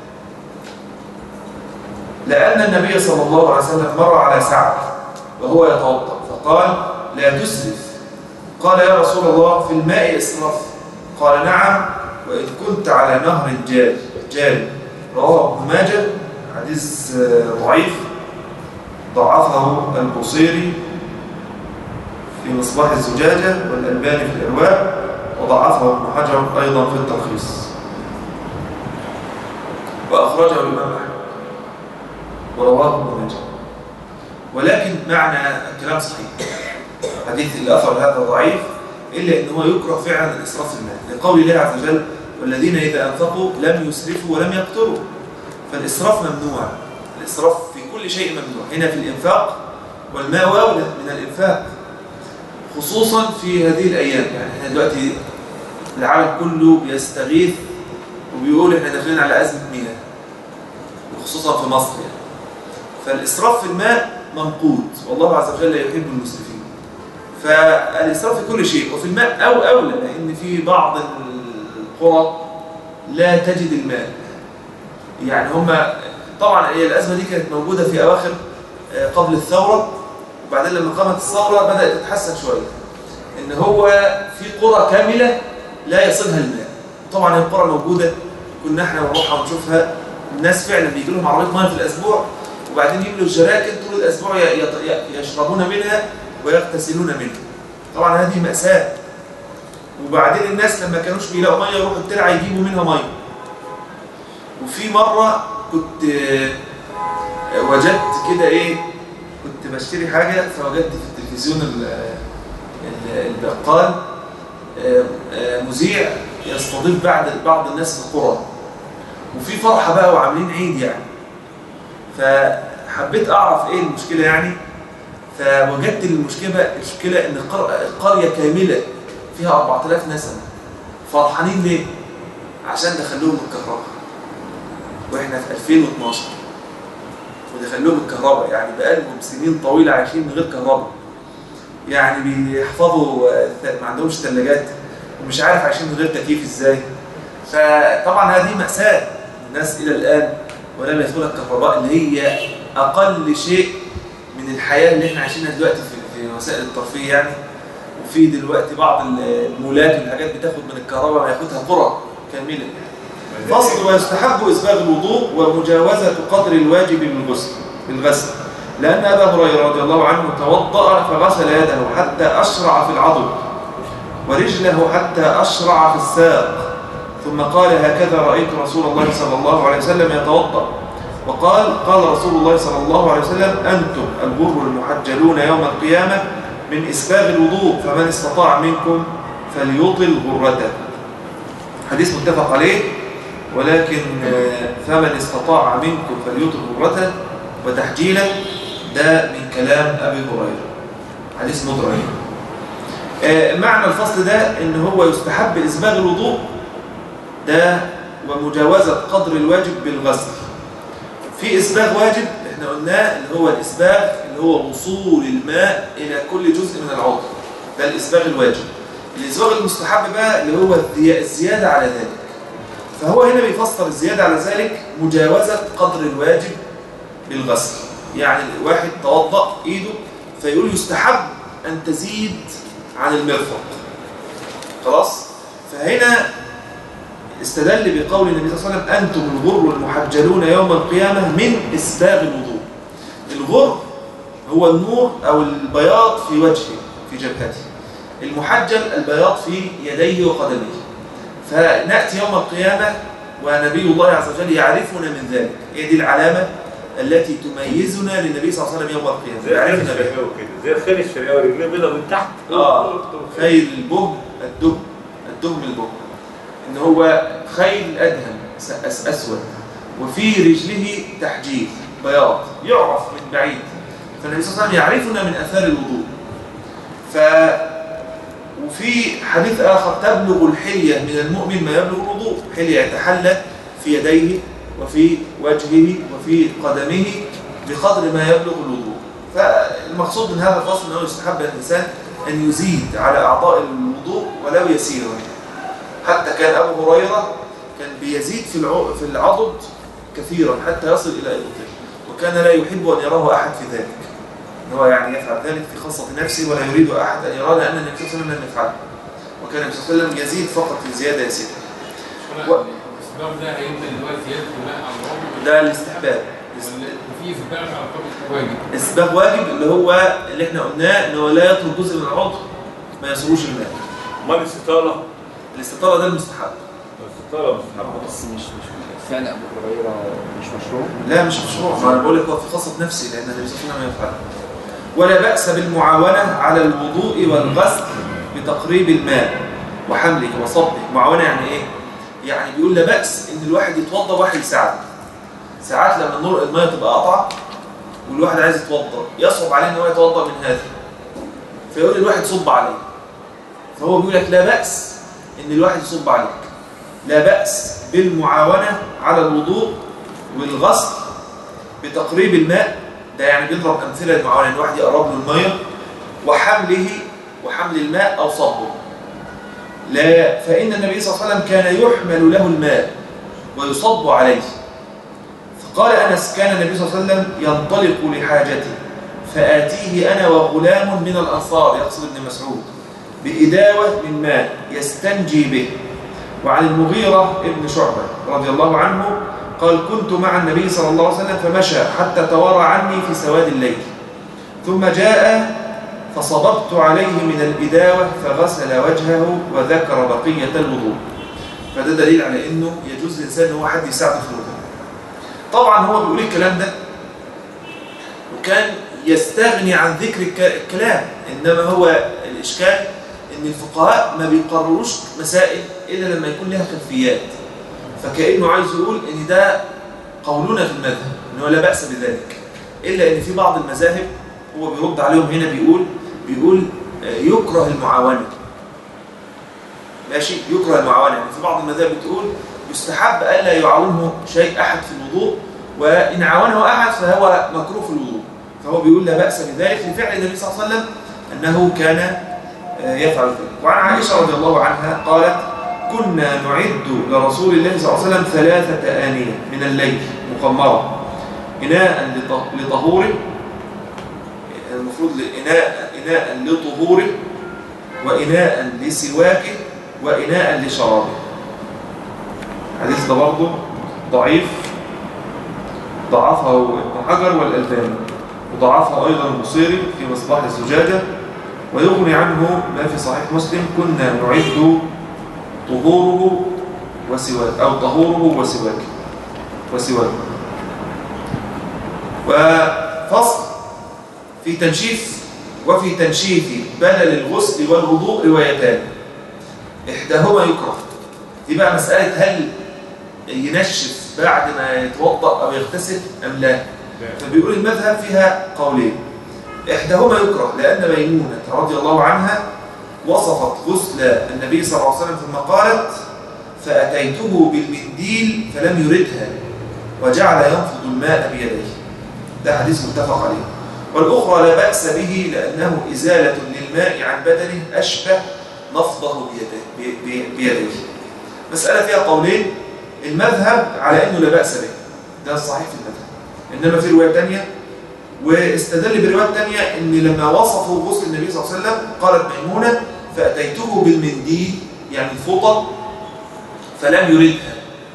لأن النبي صلى الله عليه وسلم مر على سعد وهو يتوضأ فقال لا تسرف قال يا رسول الله في الماء إسراف قال نعم وإن كنت على نهر جاري جاري رواه ابن ماجه حديث آه، ضعيف ضعفه البصيري في مصباح الزجاجة والألباني في الإرواء وضعفه ابن حجر أيضا في التلخيص وأخرجه الإمام أحمد ورواه ابن ماجه ولكن معنى الكلام صحيح حديث الأثر هذا ضعيف إلا أنه يكره فعلا الإسراف في المال لقول الله عز وجل والذين إذا أنفقوا لم يسرفوا ولم يقتروا فالإسراف ممنوع الإسراف في كل شيء ممنوع هنا في الإنفاق والماء أولى من الإنفاق خصوصا في هذه الأيام يعني احنا دلوقتي العالم كله بيستغيث وبيقول احنا داخلين على أزمة مياه وخصوصا في مصر يعني فالإسراف في الماء منقود والله عز وجل يحب المسرفين فالإسراف في كل شيء وفي الماء أو أولى لأن في بعض القرى لا تجد الماء يعني هم طبعا هي الأزمة دي كانت موجودة في أواخر آه، قبل الثورة وبعدين لما قامت الثورة بدأت تتحسن شوية إن هو في قرى كاملة لا يصلها الماء طبعا هي القرى موجودة كنا احنا نروحها ونشوفها الناس فعلا بيجي لهم عربية ميه في الأسبوع وبعدين يملوا الجراكن طول الأسبوع ي- يط- ي- يشربون منها ويغتسلون منها طبعا هذه مأساة وبعدين الناس لما كانوش بيلاقوا ميه يروحوا الترعه يجيبوا منها ميه وفي مره كنت آه، وجدت كده ايه كنت بشتري حاجه فوجدت في التلفزيون ال- ال- البقال آه، آه، مذيع يستضيف بعض بعض الناس في القرى وفي فرحه بقى وعاملين عيد يعني فحبيت اعرف ايه المشكله يعني فوجدت المشكله المشكله ان القر- القريه كامله فيها 4000 نسمه فرحانين ليه؟ عشان دخلوهم الكهرباء واحنا في 2012 ودخلوهم الكهرباء يعني بقالهم سنين طويله عايشين من غير كهرباء يعني بيحفظوا آه، ما عندهمش ثلاجات ومش عارف عايشين من غير تكييف ازاي فطبعا هذه مأساة الناس إلى الآن ولم يدخلها الكهرباء اللي هي أقل شيء من الحياة اللي احنا عايشينها دلوقتي في, في وسائل الترفيه يعني وفي دلوقتي بعض المولات والحاجات بتاخد من الكهرباء ما ياخدها قرى كاملة فصل ويستحب إسباغ الوضوء ومجاوزة قدر الواجب بالغسل بالغسل لأن أبا هريرة رضي الله عنه توضأ فغسل يده حتى أشرع في العضد ورجله حتى أشرع في الساق ثم قال هكذا رأيت رسول الله صلى الله عليه وسلم يتوضأ وقال قال رسول الله صلى الله عليه وسلم أنتم البر المحجلون يوم القيامة من إسباغ الوضوء فمن استطاع منكم فليطل غرته حديث متفق عليه ولكن آه، فمن استطاع منكم فليطل غرته وتحجيله ده من كلام أبي هريرة حديث مدرج آه، معنى الفصل ده ان هو يستحب إسباغ الوضوء ده ومجاوزة قدر الواجب بالغسل في إسباغ واجب احنا قلناه اللي هو الإسباغ اللي هو وصول الماء إلى كل جزء من العضو ده الإسباغ الواجب الإسباغ المستحب بقى اللي هو الزي- الزيادة على ذلك فهو هنا بيفسر الزيادة على ذلك مجاوزة قدر الواجب بالغسل يعني الواحد توضأ إيده فيقول يستحب أن تزيد عن المرفق خلاص فهنا استدل بقول النبي صلى الله عليه وسلم أنتم الغر المحجلون يوم القيامة من إسباغ الوضوء الغر هو النور أو البياض في وجهه في جبهته المحجل البياض في يديه وقدميه فنأتي يوم القيامة ونبي الله عز وجل يعرفنا من ذلك هي دي العلامة التي تميزنا للنبي صلى الله عليه وسلم يوم القيامة زي الخيل يعرفنا بها الشرقاوي كده زي الخيل الشرقاوي رجليه بيضة من تحت آه. خيل البهم الدهم الدهم البهم ان هو خيل ادهم س- أس اسود وفي رجله تحجيل بياض يعرف من بعيد فالنبي صلى الله عليه وسلم يعرفنا من اثار الوضوء ف وفي حديث اخر تبلغ الحليه من المؤمن ما يبلغ الوضوء حليه يتحلى في يديه وفي وجهه وفي قدمه بقدر ما يبلغ الوضوء فالمقصود من هذا الفصل انه يستحب للانسان ان يزيد على اعضاء الوضوء ولو يسيرا حتى كان ابو هريره كان بيزيد في الع- في العضد كثيرا حتى يصل الى ابطه وكان لا يحب ان يراه احد في ذلك ان هو يعني يفعل ذلك في خاصه نفسه ولا يريد احد ان يراه لان النبي صلى الله عليه وسلم لم يفعله وكان النبي صلى الله عليه وسلم يزيد فقط في زياده يسيره و- الاسباب ده هيبدا اللي هو زياده الماء على العضو ده الاستحباب وفي اسباب على القبر واجب اسباب واجب اللي هو اللي احنا قلناه ان هو لا يترك جزء من العضو ما يصلوش الماء امال الاستطالة الاستطاله ده المستحب الاستطالة مستحبة بس مش مش فعل ابو هريره مش مشروع لا مش مشروع ما انا بقول لك هو في خاصه نفسي لان النبي صلى الله عليه وسلم يفعل ولا باس بالمعاونه على الوضوء والغسل بتقريب الماء وحمله وصبه معاونه يعني ايه يعني بيقول لا باس ان الواحد يتوضا وواحد يساعده ساعات لما النور الميه تبقى قطعه والواحد عايز يتوضا يصعب عليه ان هو يتوضا من هذا فيقول الواحد صب عليه فهو بيقول لك لا باس ان الواحد يصب عليك لا باس بالمعاونه على الوضوء والغسل بتقريب الماء ده يعني بيضرب امثله للمعاونه ان واحد يقرب له الميه وحمله وحمل الماء او صبه لا فان النبي صلى الله عليه وسلم كان يحمل له الماء ويصب عليه فقال انس كان النبي صلى الله عليه وسلم ينطلق لحاجته فاتيه انا وغلام من الانصار يقصد ابن مسعود بإداوة من ماء يستنجي به وعن المغيرة ابن شعبة رضي الله عنه قال كنت مع النبي صلى الله عليه وسلم فمشى حتى توارى عني في سواد الليل ثم جاء فصببت عليه من الإداوة فغسل وجهه وذكر بقية الوضوء فده دليل على انه يجوز للانسان ان هو حد يساعده في الوضوء طبعا هو بيقول الكلام ده وكان يستغني عن ذكر الك- الكلام انما هو الاشكال ان الفقهاء ما بيقرروش مسائل الا لما يكون لها خلفيات فكانه عايز يقول ان ده قولنا في المذهب ان هو لا باس بذلك الا ان في بعض المذاهب هو بيرد عليهم هنا بيقول بيقول آه، يكره المعاونه ماشي يكره المعاونه يعني في بعض المذاهب بتقول يستحب الا يعاونه شيء احد في الوضوء وان عاونه احد فهو مكروه في الوضوء فهو بيقول لا باس بذلك لفعل النبي صلى الله عليه وسلم أنه كان آه، يفعل ذلك وعن عائشة رضي الله عنها قالت كنا نعد لرسول الله صلى الله عليه وسلم ثلاثة آنية من الليل مقمرة إناء لط- لطهوره المفروض إناء, إناء لطهوره وإناء لسواكه وإناء لشرابه الحديث ده برضه ضعيف ضعفه ابن حجر والألباني وضعفه أيضا البصيري في مصباح الزجاجة ويغني عنه ما في صحيح مسلم كنا نعد طهوره وسواك أو طهوره وسواك وسواك وفصل في تنشيف وفي تنشيف بلل الغسل والوضوء روايتان إحداهما يكره دي بقى مسألة هل ينشف بعد ما يتوضأ أو يغتسل أم لا فبيقول المذهب فيها قولين إحداهما يكره لأن ميمونة رضي الله عنها وصفت غسل النبي صلى الله عليه وسلم ثم قالت فأتيته بالمنديل فلم يردها وجعل ينفض الماء بيديه ده حديث متفق عليه والأخرى لا بأس به لأنه إزالة للماء عن بدنه أشبه نفضه بيده بي- بيديه مسألة فيها قولين المذهب على أنه لا بأس به ده الصحيح في المذهب إنما في رواية تانية واستدل برواية تانية إن لما وصفوا غسل النبي صلى الله عليه وسلم قالت ميمونة فأتيته بالمنديل يعني الفوطة فلم يردها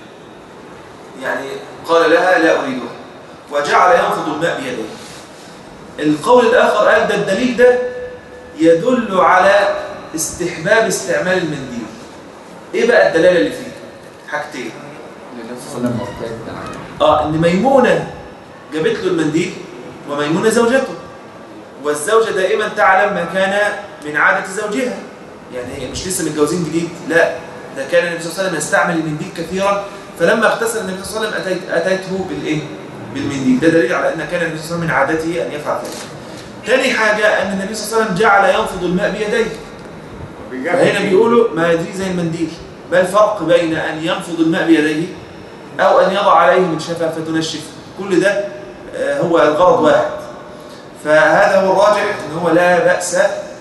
يعني قال لها لا أريدها وجعل ينفض الماء بيديه القول الآخر قال ده الدليل ده يدل على استحباب استعمال المنديل ايه بقى الدلالة اللي فيه حاجتين النبي صلى الله عليه وسلم معتاد على اه ان ميمونة جابت له المنديل وميمونة زوجته والزوجة دائما تعلم ما كان من عادة زوجها يعني هي مش لسه متجوزين جديد لا ده كان النبي صلى الله عليه وسلم يستعمل المنديل كثيرا فلما اغتسل النبي صلى الله عليه وسلم أتيت أتيته بالايه بالمنديل ده دليل على ان كان النبي صلى الله عليه وسلم من عادته ان يفعل ذلك تاني حاجة ان النبي صلى الله عليه وسلم جعل ينفض الماء بيديه فهنا بيقولوا ما يدري زي المنديل ما الفرق بين أن ينفض الماء بيديه أو أن يضع عليه من شفة فتنشف كل ده آه، هو الغرض واحد فهذا هو الراجح أن هو لا بأس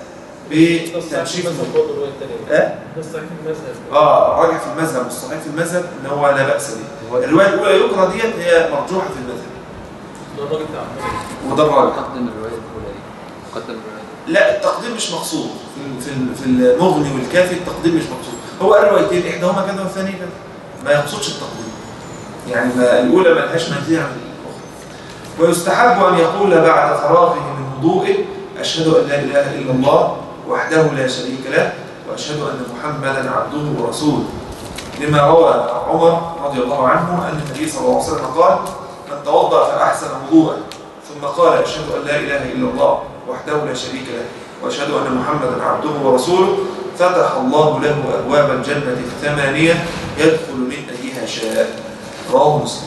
بتنشيف المذهب الماء. برضه الرواية الثانية أه؟ ده الصحيح في المذهب آه راجح في المذهب والصحيح في المذهب أن هو لا بأس به الرواية الأولى يكره ديت هي مرجوحة في المذهب ده الراجل بتاع عمال. وده الراجح قدم الرواية الأولى دي قدم الرواية لا التقديم مش مقصود في في في المغني والكافي التقديم مش مقصود هو قال روايتين احداهما كذا والثانيه كذا ما يقصدش التقديم يعني ما الاولى ما لهاش منزله عن الاخرى ويستحب ان يقول بعد فراغه من وضوئه اشهد ان لا اله الا الله وحده لا شريك له واشهد ان محمدا عبده ورسوله لما روى عمر رضي الله عنه ان النبي صلى الله عليه وسلم قال من توضا فاحسن وضوءا ثم قال اشهد ان لا اله الا الله وحده لا شريك له واشهد ان محمدا عبده ورسوله فتح الله له ابواب الجنه الثمانيه يدخل من ايها شاء رواه مسلم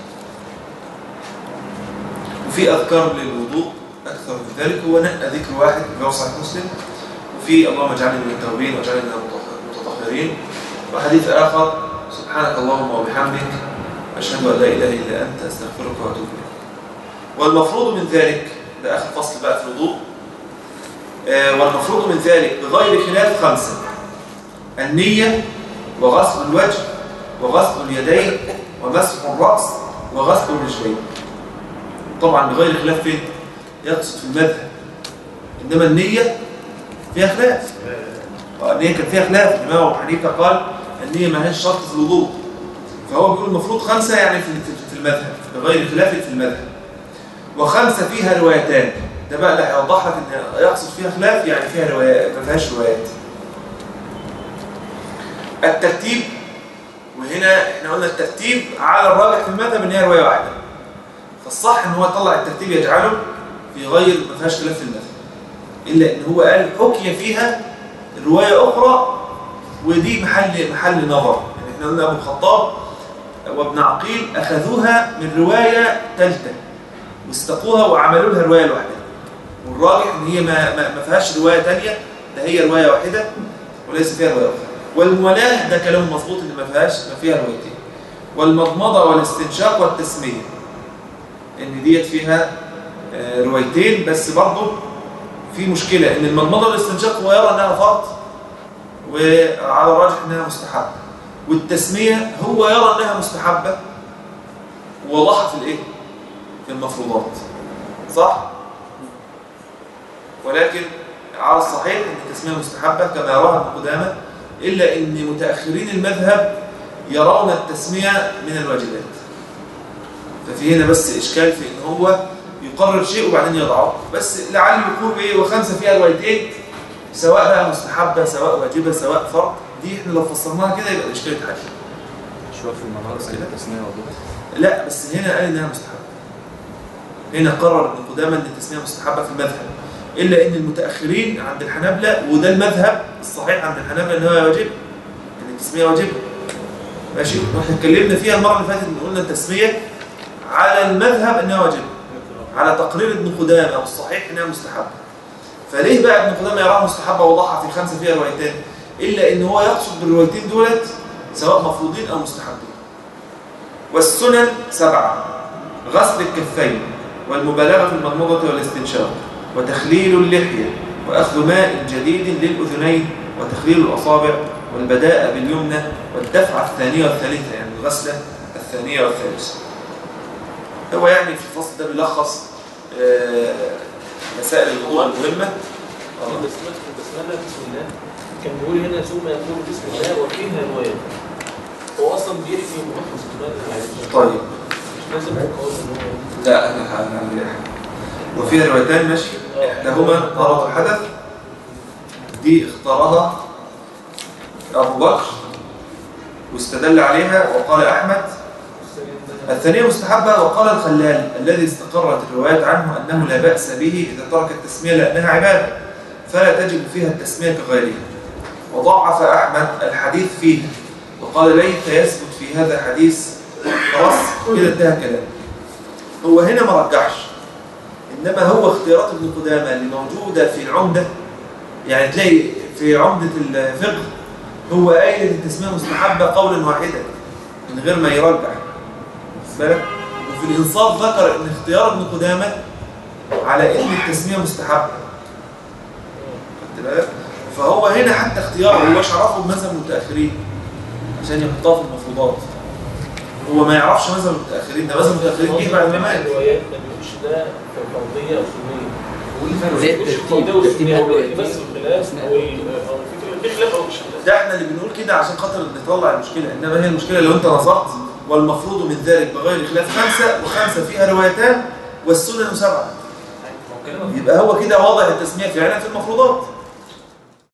وفي اذكار للوضوء اكثر من ذلك هو نقى ذكر واحد في صحيح مسلم وفي اللهم اجعلني من التوابين واجعلني من المتطهرين وحديث اخر سبحانك اللهم وبحمدك اشهد ان لا اله الا انت استغفرك واتوب اليك والمفروض من ذلك ده اخر فصل بقى في الوضوء آه، والمفروض من ذلك بغير خلاف خمسه النيه وغسل الوجه وغسل اليدين ومسح الراس وغسل الرجلين طبعا بغير خلاف فين يقصد في المذهب انما النيه فيها خلاف آه، النيه كان فيها خلاف الامام ابو حنيفه قال النيه ما هيش شرط في الوضوء فهو بيقول المفروض خمسه يعني في في- في المذهب بغير خلاف في المذهب وخمسه فيها روايتان ده بقى اللي هيوضح لك ان يقصد فيها خلاف يعني فيها روايات ما فيهاش روايات الترتيب وهنا احنا قلنا الترتيب على الراجح في المذهب ان هي روايه واحده فالصح ان هو يطلع الترتيب يجعله في غير ما فيهاش خلاف في المذهب الا ان هو قال حكي فيها روايه اخرى ودي محل محل نظر يعني احنا قلنا ابو الخطاب وابن عقيل اخذوها من روايه ثالثه واستقوها وعملوا لها روايه لوحدها والراجح ان هي ما ما ما فيهاش روايه ثانيه ده هي روايه واحده وليس فيها روايه اخرى والموالاه ده كلام مظبوط ان ما فيهاش ما فيها روايتين والمضمضه والاستنشاق والتسميه ان ديت فيها آه، روايتين بس برضه في مشكله ان المضمضه والاستنشاق هو يرى انها فرض وعلى الراجح انها مستحبه والتسميه هو يرى انها مستحبه ووضحها في الايه في المفروضات صح ولكن على الصحيح ان التسميه مستحبه كما يراها ابن قدامه الا ان متاخرين المذهب يرون التسميه من الواجبات ففي هنا بس اشكال في ان هو يقرر شيء وبعدين يضعه بس لعل يكون ايه وخمسه فيها روايتين سواء بقى مستحبه سواء واجبه سواء فرض دي احنا لو فسرناها كده يبقى الاشكال اتحل شوف في المنار خلاص كده؟ التسمية وضوح لا بس هنا قال انها مستحبه هنا قرر ابن قدامه ان التسميه مستحبه في المذهب الا ان المتاخرين عند الحنابلة وده المذهب الصحيح عند الحنابلة ان هو واجب ان التسميه واجبه ماشي واحنا اتكلمنا فيها المره اللي فاتت ان قلنا التسميه على المذهب انها واجبه على تقرير ابن قدامه والصحيح انها مستحبه فليه بقى ابن قدامه يراها مستحبه ووضحها في خمسه فيها روايتين الا ان هو يقصد بالروايتين دولت سواء مفروضين او مستحبين والسنن سبعه غسل الكفين والمبالغه في المضمضه والاستنشاق وتخليل اللحيه واخذ ماء جديد للاذنين وتخليل الاصابع والبداء باليمنى والدفعه الثانيه والثالثه يعني الغسله الثانيه والثالثه هو يعني في الفصل ده بيلخص آه، مسائل الوضوء المهمه في البسمله في البسمله بسم الله كان بيقول هنا ثم يقول بسم الله وفيها روايه هو اصلا بيحكي ملخص دماغ يعني طيب مش لازم يقول ان هو لا انا هعمل وفيها روايتان ماشي احداهما طهارة الحدث دي اختارها ابو بكر واستدل عليها وقال احمد الثانية مستحبة وقال الخلال الذي استقرت الروايات عنه أنه لا بأس به إذا ترك التسمية لأنها عبادة فلا تجب فيها التسمية كغيرها وضعف أحمد الحديث فيه وقال ليت يثبت في هذا حديث خلاص كده انتهى كلام هو هنا ما رجحش إنما هو اختيارات ابن قدامة اللي موجودة في العمدة يعني تلاقي في عمدة الفقه هو قايل إن التسمية مستحبة قولا واحدا من غير ما يرجح واخد بالك وفي الإنصاف ذكر إن اختيار ابن قدامة على إن التسمية مستحبة خدت بالك فهو هنا حتى اختياره هو شرفه بمذهب المتأخرين عشان يحطها في المفروضات هو ما يعرفش مذهب المتأخرين ده مذهب المتأخرين جه بعد ما مات الروايات ما بيقولش ده فرضيه او سنيه زي مش الترتيب فرضيه ترتيب وسنيه هو الروايات. بس الخلاف او ال- او الفكره في خلاف او مش خلاف ده احنا اللي بنقول كده عشان خاطر نطلع المشكلة انما هي المشكلة لو انت نظرت والمفروض من ذلك بغير خلاف خمسة وخمسة فيها روايتان والسنن سبعة يبقى هو كده واضح التسمية فعلا في المفروضات